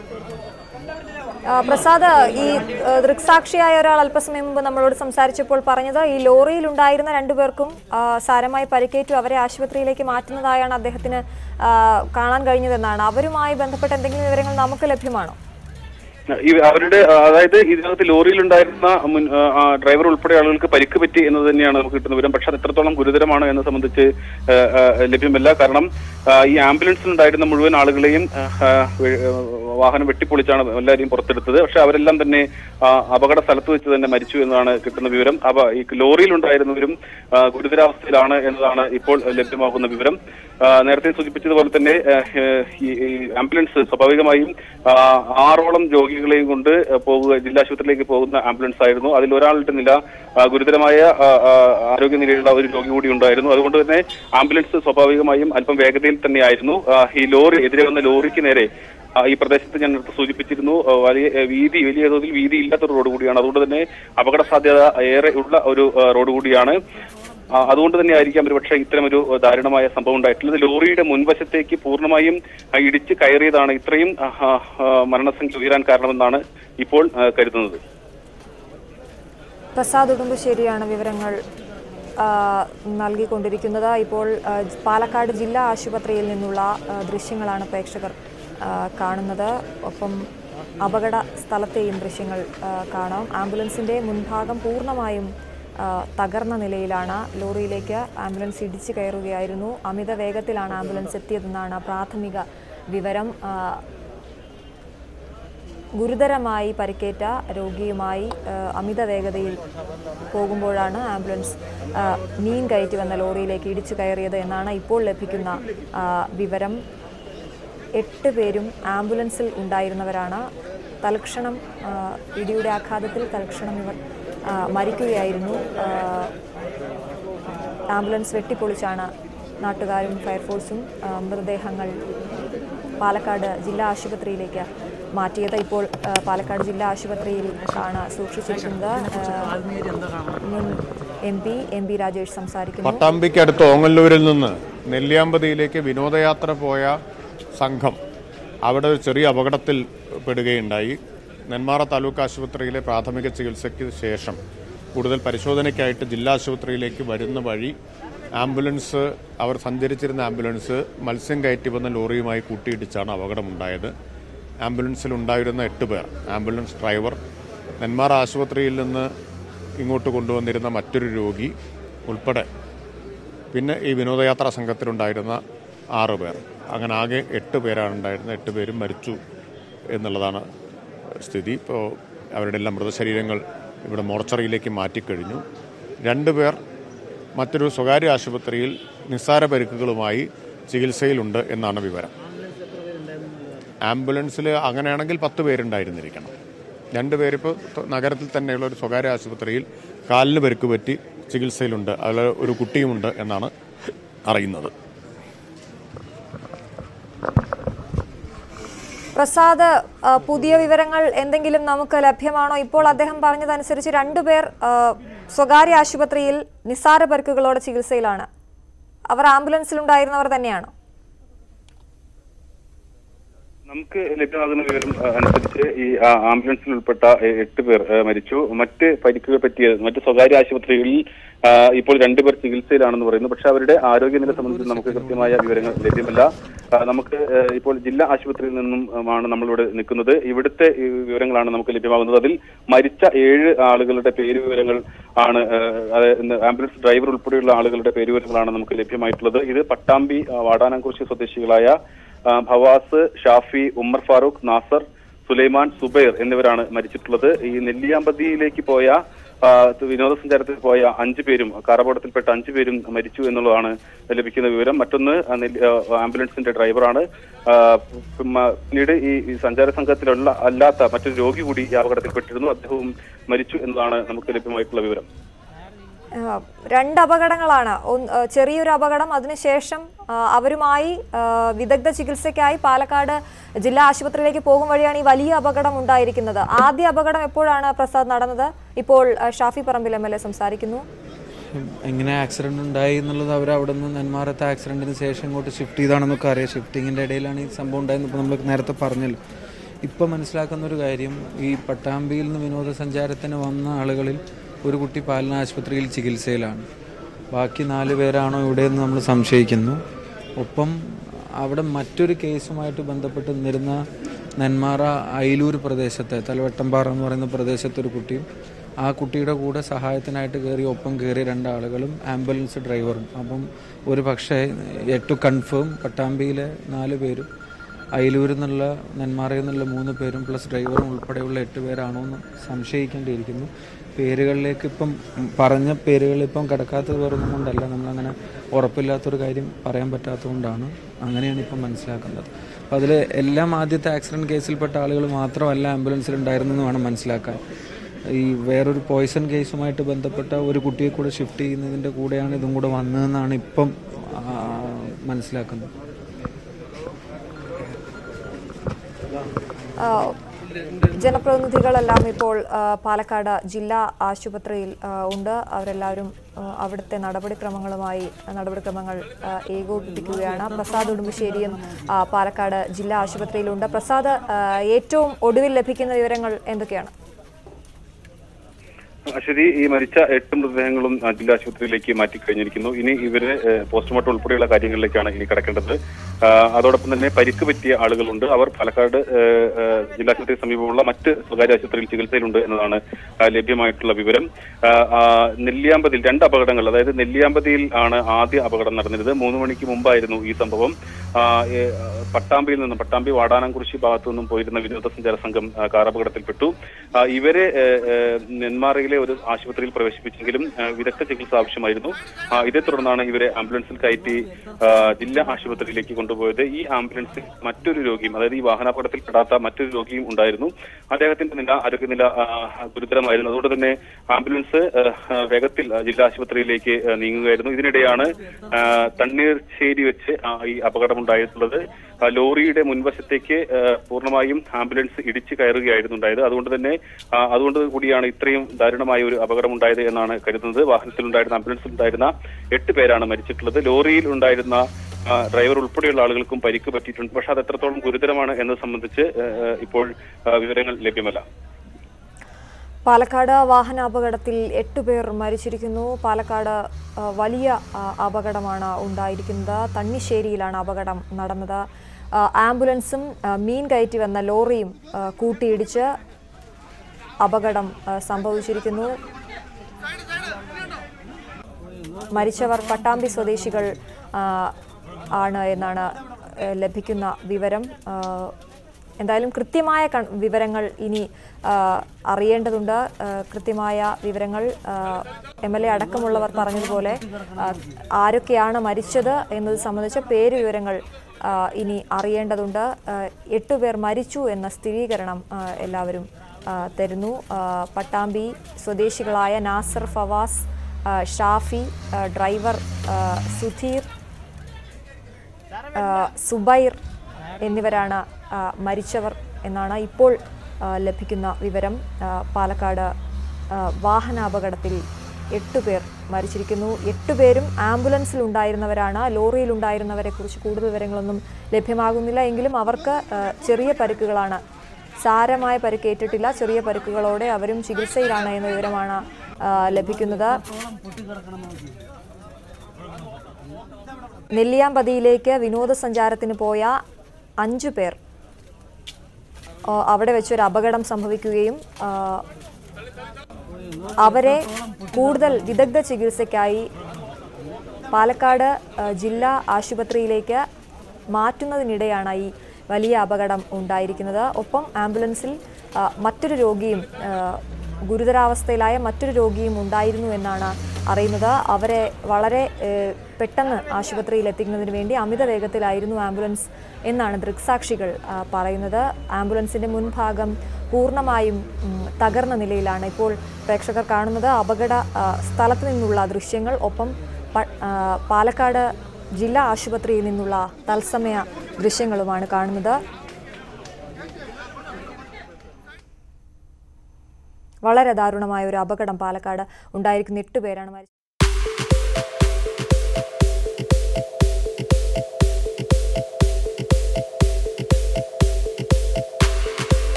ആ, പ്രസാദ് ഈ ആ, ദൃക്സാക്ഷിയായ ഒരാൾ അല്പസമയം മുമ്പ് നമ്മളോട് സംസാരിച്ചപ്പോൾ പറഞ്ഞത് ഈ ലോറിയിൽ ഉണ്ടായിരുന്ന രണ്ടുപേർക്കും ആ, സാരമായി പരിക്കേറ്റു അവരെ ആശുപത്രിയിലേക്ക് മാറ്റുന്നതായാണ് അദ്ദേഹത്തിന് ആ, കാണാൻ കഴിഞ്ഞതെന്നാണ് അവരുമായി ബന്ധപ്പെട്ട എന്തെങ്കിലും വിവരങ്ങൾ നമുക്ക് ലഭ്യമാണോ ഈ അവരുടെ ആ, അതായത് ഇതിനകത്ത് ലോറിയിലുണ്ടായിരുന്ന മുൻ- ആ, ആ, ഡ്രൈവർ ഉൾപ്പെടെ ആളുകൾക്ക് പരിക്ക് പറ്റി എന്ന് തന്നെയാണ് നമുക്ക് കിട്ടുന്ന വിവരം പക്ഷെ അത് എത്രത്തോളം ഗുരുതരമാണ് എന്ന് സംബന്ധിച്ച് ആ, ആ, ലഭ്യമല്ല കാരണം ആ, ഈ ആംബുലൻസിലുണ്ടായിരുന്ന മുഴുവൻ ആളുകളെയും ആ, ആ, വെ- ആ, വാഹനം വെട്ടിപ്പൊളിച്ചാണ് എല്ലാവരെയും പുറത്തെടുത്തത് പക്ഷെ അവരെല്ലാം തന്നെ ആ, അപകട സ്ഥലത്ത് വെച്ച് തന്നെ മരിച്ചു എന്നതാണ് കിട്ടുന്ന വിവരം അപ്പൊ ഈ ലോറിയിലുണ്ടായിരുന്നവരും ആ, ഗുരുതരാവസ്ഥയിലാണ് എന്നതാണ് ഇപ്പോൾ ലഭ്യമാകുന്ന വിവരം ആ, നേരത്തെ സൂചിപ്പിച്ചതുപോലെ തന്നെ ആ, ഈ ഈ ആംബുലൻസ് സ്വാഭാവികമായും ആ, ആറോളം രോഗികളെയും കൊണ്ട് പോകുക ജില്ലാ ആശുപത്രിയിലേക്ക് പോകുന്ന ആംബുലൻസ് ആയിരുന്നു അതിൽ ഒരാളുടെ നില ആ, ഗുരുതരമായ ആ, ആ, ആരോഗ്യനിലയുള്ള ഒരു രോഗി കൂടി ഉണ്ടായിരുന്നു അതുകൊണ്ട് തന്നെ ആംബുലൻസ് സ്വാഭാവികമായും അല്പം വേഗതയിൽ തന്നെയായിരുന്നു ആ, ഈ ലോറി എതിരെ വന്ന ലോറിക്ക് നേരെ ആ, ഈ പ്രദേശത്ത് ഞാൻ നേരത്തെ സൂചിപ്പിച്ചിരുന്നു ആ, വലിയ ഏ, വീതി വലിയ തോതിൽ വീതി ഇല്ലാത്ത റോഡ് കൂടിയാണ് അതുകൊണ്ട് തന്നെ അപകട സാധ്യത ഏറെ ഉള്ള ഒരു ആ, റോഡ് കൂടിയാണ് ആ, അതുകൊണ്ട് തന്നെ ആയിരിക്കാം ഒരുപക്ഷെ ഇത്തരമൊരു ആ, ദാരുണമായ സംഭവം ഉണ്ടായിട്ടുള്ളത് ലോറിയുടെ മുൻവശത്തേക്ക് പൂർണ്ണമായും ആ, ഇടിച്ച് കയറിയതാണ് ഇത്രയും ആ, ആ, ആ, മരണസംഖ്യ ഉയരാൻ കാരണമെന്നാണ് ഇപ്പോൾ ആ, കരുതുന്നത് പ്രസാദ് ഉടുമ്പശ്ശേരിയാണ് വിവരങ്ങൾ ആ, നൽകിക്കൊണ്ടിരിക്കുന്നത് ഇപ്പോൾ ആ, ജ് പാലക്കാട് ജില്ലാ ആശുപത്രിയിൽ നിന്നുള്ള ആ, ദൃശ്യങ്ങളാണ് പ്രേക്ഷകർ ആ, കാണുന്നത് ഒപ്പം അപകട സ്ഥലത്തെയും ദൃശ്യങ്ങൾ ആ, കാണാം ആംബുലൻസിൻ്റെ മുൻഭാഗം പൂർണ്ണമായും ആ, തകർന്ന നിലയിലാണ് ലോറിയിലേക്ക് ആംബുലൻസ് ഇടിച്ചു കയറുകയായിരുന്നു അമിത വേഗത്തിലാണ് ആംബുലൻസ് എത്തിയതെന്നാണ് പ്രാഥമിക വിവരം ആ, ഗുരുതരമായി പരിക്കേറ്റ രോഗിയുമായി ആ, അമിത വേഗതയിൽ പോകുമ്പോഴാണ് ആംബുലൻസ് ആ, മീൻ കയറ്റി വന്ന ലോറിയിലേക്ക് ഇടിച്ചു കയറിയത് എന്നാണ് ഇപ്പോൾ ലഭിക്കുന്ന ആ, വിവരം എട്ട് പേരും ആംബുലൻസിൽ ഉണ്ടായിരുന്നവരാണ് തൽക്ഷണം ആ, ഇടിയുടെ ആഘാതത്തിൽ തൽക്ഷണം ഇവർ ആ, മരിക്കുകയായിരുന്നു ആ, ആംബുലൻസ് വെട്ടിപ്പൊളിച്ചാണ് നാട്ടുകാരും ഫയർഫോഴ്സും ആ, മൃതദേഹങ്ങൾ പാലക്കാട് ജില്ലാ ആശുപത്രിയിലേക്ക് മാറ്റിയത് ഇപ്പോൾ ആ, പാലക്കാട് ജില്ലാ ആശുപത്രിയിൽ ആണ് സൂക്ഷിച്ചിരിക്കുന്നത് ആ, മുൻ M P M P Rajesh സംസാരിക്കുന്നു പട്ടാമ്പിക്കടുത്ത് ഓങ്ങല്ലൂരിൽ നിന്ന് നെല്ലിയാമ്പതിയിലേക്ക് വിനോദയാത്ര പോയ സംഘം അവിടെ ഒരു ചെറിയ അപകടത്തിൽ പെടുകയുണ്ടായി നെന്മാറ താലൂക്ക് ആശുപത്രിയിലെ പ്രാഥമിക ചികിത്സയ്ക്ക് ശേഷം കൂടുതൽ പരിശോധനയ്ക്കായിട്ട് ജില്ലാ ആശുപത്രിയിലേക്ക് വരുന്ന വഴി ആംബുലൻസ് അവർ സഞ്ചരിച്ചിരുന്ന ആംബുലൻസ് മത്സ്യം കയറ്റി വന്ന ലോറിയുമായി കൂട്ടിയിടിച്ചാണ് അപകടമുണ്ടായത് ആംബുലൻസിൽ ഉണ്ടായിരുന്ന എട്ട് പേർ ആംബുലൻസ് ഡ്രൈവർ നെന്മാറ ആശുപത്രിയിൽ നിന്ന് ഇങ്ങോട്ട് കൊണ്ടുവന്നിരുന്ന മറ്റൊരു രോഗി ഉൾപ്പെടെ പിന്നെ ഈ വിനോദയാത്രാ സംഘത്തിലുണ്ടായിരുന്ന ആറ് പേർ അങ്ങനെ ആകെ എട്ട് പേരാണ് ഉണ്ടായിരുന്നത് എട്ട് പേരും മരിച്ചു എന്നുള്ളതാണ് സ്ഥിതി ഇപ്പോൾ അവരുടെ എല്ലാം മൃതശരീരങ്ങൾ ഇവിടെ മോർച്ചറിയിലേക്ക് മാറ്റിക്കഴിഞ്ഞു രണ്ട് പേർ മറ്റൊരു സ്വകാര്യ ആശുപത്രിയിൽ നിസ്സാര പരിക്കുകളുമായി ചികിത്സയിലുണ്ട് എന്നാണ് വിവരം ആംബുലൻസിൽ അങ്ങനെയാണെങ്കിൽ പത്ത് പേരുണ്ടായിരുന്നിരിക്കണം രണ്ട് പേരിപ്പോൾ നഗരത്തിൽ തന്നെയുള്ള ഒരു സ്വകാര്യ ആശുപത്രിയിൽ കാലിന് പരിക്ക് പറ്റി ചികിത്സയിലുണ്ട് അതിൽ ഒരു കുട്ടിയുമുണ്ട് എന്നാണ് അറിയുന്നത് പ്രസാദ് ആ, പുതിയ വിവരങ്ങൾ എന്തെങ്കിലും നമുക്ക് ലഭ്യമാണോ ഇപ്പോൾ അദ്ദേഹം പറഞ്ഞതനുസരിച്ച് രണ്ടുപേർ ആ, സ്വകാര്യ ആശുപത്രിയിൽ നിസ്സാര പരിക്കുകളോടെ ചികിത്സയിലാണ് അവർ ആംബുലൻസിലുണ്ടായിരുന്നവർ തന്നെയാണോ നമുക്ക് ലഭ്യമാകുന്ന വിവരം ആ, അനുസരിച്ച് ഈ ആ, ആംബുലൻസിൽ ഉൾപ്പെട്ട എ- എട്ട് പേർ ആ, മരിച്ചു മറ്റ് പരിക്കുകൾ പറ്റിയ മറ്റ് സ്വകാര്യ ആശുപത്രികളിൽ ആ, ഇപ്പോൾ രണ്ടുപേർ ചികിത്സയിലാണെന്ന് പറയുന്നു പക്ഷെ അവരുടെ ആരോഗ്യനില സംബന്ധിച്ച് നമുക്ക് കൃത്യമായ വിവരങ്ങൾ ലഭ്യമല്ല ആ, നമുക്ക് ആ, ഇപ്പോൾ ജില്ലാ ആശുപത്രിയിൽ നിന്നും ആണ് നമ്മളിവിടെ നിൽക്കുന്നത് ഇവിടുത്തെ ഈ വിവരങ്ങളാണ് നമുക്ക് ലഭ്യമാകുന്നത് അതിൽ മരിച്ച ഏഴ് ആളുകളുടെ പേര് വിവരങ്ങൾ ആണ് ആ, അത് ഇന്ന് ആംബുലൻസ് ഡ്രൈവർ ഉൾപ്പെടെയുള്ള ആളുകളുടെ പേര് വിവരങ്ങളാണ് നമുക്ക് ലഭ്യമായിട്ടുള്ളത് ഇത് പട്ടാമ്പി ആ, വാടാനാംകുറിശി സ്വദേശികളായ ആ, ഭവാസ് ഷാഫി ഉമ്മർ ഫാറൂഖ് നാസർ സുലൈമാൻ സുബൈർ എന്നിവരാണ് മരിച്ചിട്ടുള്ളത് ഈ നെല്ലിയാമ്പതിയിലേക്ക് പോയ ആ, വിനോദസഞ്ചാരത്തിൽ പോയ അഞ്ചു പേരും കാർ അപകടത്തിൽപ്പെട്ട അഞ്ചു പേരും മരിച്ചു എന്നുള്ളതാണ് ലഭിക്കുന്ന വിവരം മറ്റൊന്ന് ആ, നെല്ലി- ആ, ആംബുലൻസിന്റെ ഡ്രൈവറാണ് ആ, പിമ്മ- പിന്നീട് ഈ ഈ സഞ്ചാര സംഘത്തിലുള്ള അല്ലാത്ത മറ്റൊരു രോഗി കൂടി ഈ അപകടത്തിൽപ്പെട്ടിരുന്നു അദ്ദേഹവും മരിച്ചു എന്നതാണ് നമുക്ക് ലഭ്യമായിട്ടുള്ള വിവരം ആ, രണ്ട് അപകടങ്ങളാണ് ഒന്ന് ആ, ചെറിയൊരു അപകടം അതിനുശേഷം ആ, അവരുമായി ആ, വിദഗ്ധ ചികിത്സയ്ക്കായി പാലക്കാട് ജില്ലാ ആശുപത്രിയിലേക്ക് പോകും വഴിയാണ് ഈ വലിയ അപകടം ഉണ്ടായിരിക്കുന്നത് ആദ്യ അപകടം എപ്പോഴാണ് പ്രസാദ് നടന്നത് ഇപ്പോൾ ആ, Shafi Parambil M L A സംസാരിക്കുന്നു എങ്ങനെ ആക്സിഡന്റ് ഉണ്ടായി എന്നുള്ളത് അവർ അവിടെ നിന്ന് നെന്മാറത്തെ ആക്സിഡന്റിന് ശേഷം ഇങ്ങോട്ട് ഷിഫ്റ്റ് ചെയ്താണെന്നൊക്കെ അറിയാം ഷിഫ്റ്റിങ്ങിൻ്റെ ഇടയിലാണ് ഈ സംഭവം ഉണ്ടായെന്ന് ഇപ്പോൾ നമ്മൾ നേരത്തെ പറഞ്ഞല്ലോ ഇപ്പം മനസ്സിലാക്കുന്ന ഒരു കാര്യം ഈ പട്ടാമ്പിയിൽ നിന്ന് വിനോദസഞ്ചാരത്തിന് വന്ന ആളുകളിൽ ഒരു കുട്ടി പാലന ആശുപത്രിയിൽ ചികിത്സയിലാണ് ബാക്കി നാല് പേരാണോ ഇവിടെയെന്ന് നമ്മൾ സംശയിക്കുന്നു ഒപ്പം അവിടെ മറ്റൊരു കേസുമായിട്ട് ബന്ധപ്പെട്ട് നിന്നിരുന്ന നെന്മാറ അയിലൂർ പ്രദേശത്തെ തലവട്ടംപാറ എന്ന് പറയുന്ന പ്രദേശത്തെ ഒരു കുട്ടിയും ആ കുട്ടിയുടെ കൂടെ സഹായത്തിനായിട്ട് കയറി ഒപ്പം കയറിയ രണ്ടാളുകളും ആംബുലൻസ് ഡ്രൈവറും അപ്പം ഒരു പക്ഷേ എട്ട് കൺഫേം പട്ടാമ്പിയിലെ നാല് പേരും അയിലൂരിൽ നിന്നുള്ള നെന്മാറയിൽ നിന്നുള്ള മൂന്ന് പേരും പ്ലസ് ഡ്രൈവറും ഉൾപ്പെടെയുള്ള എട്ട് പേരാണോ എന്ന് സംശയിക്കേണ്ടിയിരിക്കുന്നു പേരുകളിലേക്ക് ഇപ്പം പറഞ്ഞ പേരുകൾ ഇപ്പം കിടക്കാത്തത് വേറൊന്നും കൊണ്ടല്ല നമ്മളങ്ങനെ ഉറപ്പില്ലാത്തൊരു കാര്യം പറയാൻ പറ്റാത്തതുകൊണ്ടാണ് അങ്ങനെയാണ് ഇപ്പം മനസ്സിലാക്കുന്നത് അപ്പം അതിൽ എല്ലാം ആദ്യത്തെ ആക്സിഡൻറ്റ് കേസിൽപ്പെട്ട ആളുകൾ മാത്രമല്ല ആംബുലൻസിൽ ഉണ്ടായിരുന്നെന്ന് വേണം മനസ്സിലാക്കാൻ ഈ വേറൊരു പോയ്സൺ കേസുമായിട്ട് ബന്ധപ്പെട്ട ഒരു കുട്ടിയെ കൂടെ ഷിഫ്റ്റ് ചെയ്യുന്നതിൻ്റെ കൂടെയാണ് ഇതും കൂടെ വന്നതെന്നാണ് ഇപ്പം ആ, മനസ്സിലാക്കുന്നത് ആ, ജനപ്രതിനിധികളെല്ലാം ഇപ്പോൾ ആ, പാലക്കാട് ജില്ലാ ആശുപത്രിയിൽ ആ, ഉണ്ട് അവരെല്ലാവരും ആ, അവിടുത്തെ നടപടിക്രമങ്ങളുമായി നടപടിക്രമങ്ങൾ ആ, ഏകോപിപ്പിക്കുകയാണ് പ്രസാദ് ഉടുമ്പശ്ശേരിയും ആ, പാലക്കാട് ജില്ലാ ആശുപത്രിയിലുണ്ട് പ്രസാദ് ആ, ഏറ്റവും ഒടുവിൽ ലഭിക്കുന്ന വിവരങ്ങൾ എന്തൊക്കെയാണ് അശ്വതി ഈ മരിച്ച എട്ട് മൃതദേഹങ്ങളും ആ, ജില്ലാ ആശുപത്രിയിലേക്ക് മാറ്റിക്കഴിഞ്ഞിരിക്കുന്നു ഇനി ഇവര് ഏഹ്, പോസ്റ്റ്മോർട്ടം ഉൾപ്പെടെയുള്ള കാര്യങ്ങളിലേക്കാണ് ഇനി കടക്കേണ്ടത് ആ, അതോടൊപ്പം തന്നെ പരിക്ക് പറ്റിയ ആളുകളുണ്ട് അവർ പാലക്കാട് ഏഹ്, ഏഹ്, ജില്ലാ ആശുപത്രി സമീപമുള്ള മറ്റ് സ്വകാര്യ ആശുപത്രിയിൽ ചികിത്സയിലുണ്ട് എന്നതാണ് ആ, ലഭ്യമായിട്ടുള്ള വിവരം ആ, ആ, നെല്ലിയാമ്പതിയിൽ രണ്ട് അപകടങ്ങൾ അതായത് നെല്ലിയാമ്പതിയിൽ ആണ് ആദ്യ അപകടം നടന്നിരുന്നത് മൂന്ന് മണിക്ക് മുമ്പായിരുന്നു ഈ സംഭവം ആ, ഏഹ്, പട്ടാമ്പിയിൽ നിന്നും പട്ടാമ്പി വാടാനാംകുറിശി ഭാഗത്തു നിന്നും പോയിരുന്ന വിനോദസഞ്ചാര സംഘം ആ, കാർ അപകടത്തിൽപ്പെട്ടു ആ, ഇവരെ ഏഹ്, ഏഹ്, നെന്മാറയിലെ ഒരു ആശുപത്രിയിൽ പ്രവേശിപ്പിച്ചെങ്കിലും ആ, വിദഗ്ധ ചികിത്സ ആവശ്യമായിരുന്നു ആ, ഇതേ തുടർന്നാണ് ഇവരെ ആംബുലൻസിൽ കയറ്റി ആ, ജില്ലാ ആശുപത്രിയിലേക്ക് കൊണ്ടുപോയത് ഈ ആംബുലൻസിൽ മറ്റൊരു രോഗിയും അതായത് ഈ വാഹനാപകടത്തിൽപ്പെടാത്ത മറ്റൊരു രോഗിയും ഉണ്ടായിരുന്നു അദ്ദേഹത്തിന്റെ നില ആരോഗ്യനില ആ, ഗുരുതരമായിരുന്നു അതുകൊണ്ട് തന്നെ ആംബുലൻസ് ആ, ആ, വേഗത്തിൽ ആ, ജില്ലാ ആശുപത്രിയിലേക്ക് ആ, നീങ്ങുകയായിരുന്നു ഇതിനിടെയാണ് ആ, തണ്ണീർശ്ശേരി വെച്ച് ആ, ഈ അപകടമുണ്ടായിട്ടുള്ളത് ആ, ലോറിയുടെ മുൻവശത്തേക്ക് ആ, പൂർണ്ണമായും ആംബുലൻസ് ഇടിച്ചു കയറുകയായിരുന്നു ഉണ്ടായത് അതുകൊണ്ട് തന്നെ ആ, അതുകൊണ്ട് കൂടിയാണ് ഇത്രയും ദാരുണമായ ഒരു അപകടം ഉണ്ടായത് എന്നാണ് കരുതുന്നത് വാഹനത്തിലുണ്ടായിരുന്ന ആംബുലൻസിൽ ഉണ്ടായിരുന്ന എട്ട് പേരാണ് മരിച്ചിട്ടുള്ളത് ലോറിയിൽ ഉണ്ടായിരുന്ന ആ, ഡ്രൈവർ ഉൾപ്പെടെയുള്ള ആളുകൾക്കും പരിക്ക് പറ്റിയിട്ടുണ്ട് പക്ഷെ അത് എത്രത്തോളം ഗുരുതരമാണ് എന്നത് സംബന്ധിച്ച് ആ, ആ, ഇപ്പോൾ ആ, വിവരങ്ങൾ ലഭ്യമല്ല പാലക്കാട് വാഹനാപകടത്തിൽ എട്ടുപേർ മരിച്ചിരിക്കുന്നു പാലക്കാട് ആ, വലിയ ആ, അപകടമാണ് ഉണ്ടായിരിക്കുന്നത് തണ്ണിശ്ശേരിയിലാണ് അപകടം നടന്നത് ആ, ആംബുലൻസും ആ, മീൻ കയറ്റി വന്ന ലോറിയും ആ, കൂട്ടിയിടിച്ച് അപകടം ആ, സംഭവിച്ചിരിക്കുന്നു മരിച്ചവർ പട്ടാമ്പി സ്വദേശികൾ ആ, ആണ് എന്നാണ് ഏഹ്, ലഭിക്കുന്ന വിവരം ആഹ്, എന്തായാലും കൃത്യമായ കൺ- വിവരങ്ങൾ ഇനി ആഹ്, അറിയേണ്ടതുണ്ട് ആഹ്, കൃത്യമായ വിവരങ്ങൾ എം എൽ എ അടക്കമുള്ളവർ പറഞ്ഞതുപോലെ ആഹ്, ആരൊക്കെയാണ് മരിച്ചത് എന്നത് സംബന്ധിച്ച പേര് വിവരങ്ങൾ ആഹ്, ഇനി അറിയേണ്ടതുണ്ട് ആഹ്, എട്ടുപേർ മരിച്ചു എന്ന സ്ഥിരീകരണം ആഹ്, എല്ലാവരും ആഹ്, തരുന്നു ആഹ്, പട്ടാമ്പി സ്വദേശികളായ നാസർ ഫവാസ് ആഹ്, ഷാഫി ആഹ്, ഡ്രൈവർ ആഹ്, സുധീർ ആഹ്, സുബൈർ എന്നിവരാണ് ആഹ്, മരിച്ചവർ എന്നാണ് ഇപ്പോൾ ആഹ്, ലഭിക്കുന്ന വിവരം ആഹ്, പാലക്കാട് ആഹ്, വാഹനാപകടത്തിൽ എട്ടുപേർ മരിച്ചിരിക്കുന്നു എട്ടുപേരും ആംബുലൻസിൽ ഉണ്ടായിരുന്നവരാണ് ലോറിയിൽ ഉണ്ടായിരുന്നവരെ കുറിച്ച് കൂടുതൽ വിവരങ്ങളൊന്നും ലഭ്യമാകുന്നില്ല എങ്കിലും അവർക്ക് ആഹ്, ചെറിയ പരിക്കുകളാണ് സാരമായ പരിക്കേറ്റിട്ടില്ല ചെറിയ പരിക്കുകളോടെ അവരും ചികിത്സയിലാണ് എന്ന വിവരമാണ് ആഹ്, ലഭിക്കുന്നത് നെല്ലിയാമ്പതിയിലേക്ക് വിനോദസഞ്ചാരത്തിന് പോയ അഞ്ചു പേർ ആ, അവിടെ വെച്ചൊരു അപകടം സംഭവിക്കുകയും ആ, അവരെ കൂടുതൽ വിദഗ്ധ ചികിത്സയ്ക്കായി പാലക്കാട് ആ, ജില്ലാ ആശുപത്രിയിലേക്ക് മാറ്റുന്നതിനിടെയാണ് ഈ വലിയ അപകടം ഉണ്ടായിരിക്കുന്നത് ഒപ്പം ആംബുലൻസിൽ ആ, മറ്റൊരു രോഗിയും ആ, ഗുരുതരാവസ്ഥയിലായ മറ്റൊരു രോഗിയും ഉണ്ടായിരുന്നു എന്നാണ് അറിയുന്നത് അവരെ വളരെ ഏഹ്, പെട്ടെന്ന് ആശുപത്രിയിൽ എത്തിക്കുന്നതിന് വേണ്ടി അമിത വേഗത്തിലായിരുന്നു ആംബുലൻസ് എന്നാണ് ദൃക്സാക്ഷികൾ ആ, പറയുന്നത് ആംബുലൻസിന്റെ മുൻഭാഗം പൂർണ്ണമായും ഉം, തകർന്ന നിലയിലാണ് ഇപ്പോൾ പ്രേക്ഷകർ കാണുന്നത് അപകട ആ, സ്ഥലത്ത് നിന്നുള്ള ദൃശ്യങ്ങൾ ഒപ്പം പ- ആ, പാലക്കാട് ജില്ലാ ആശുപത്രിയിൽ നിന്നുള്ള തത്സമയ ദൃശ്യങ്ങളുമാണ് കാണുന്നത് വളരെ ദാരുണമായ ഒരു അപകടം പാലക്കാട് ഉണ്ടായിരിക്കുന്ന എട്ട് പേരാണ് മരിച്ചത്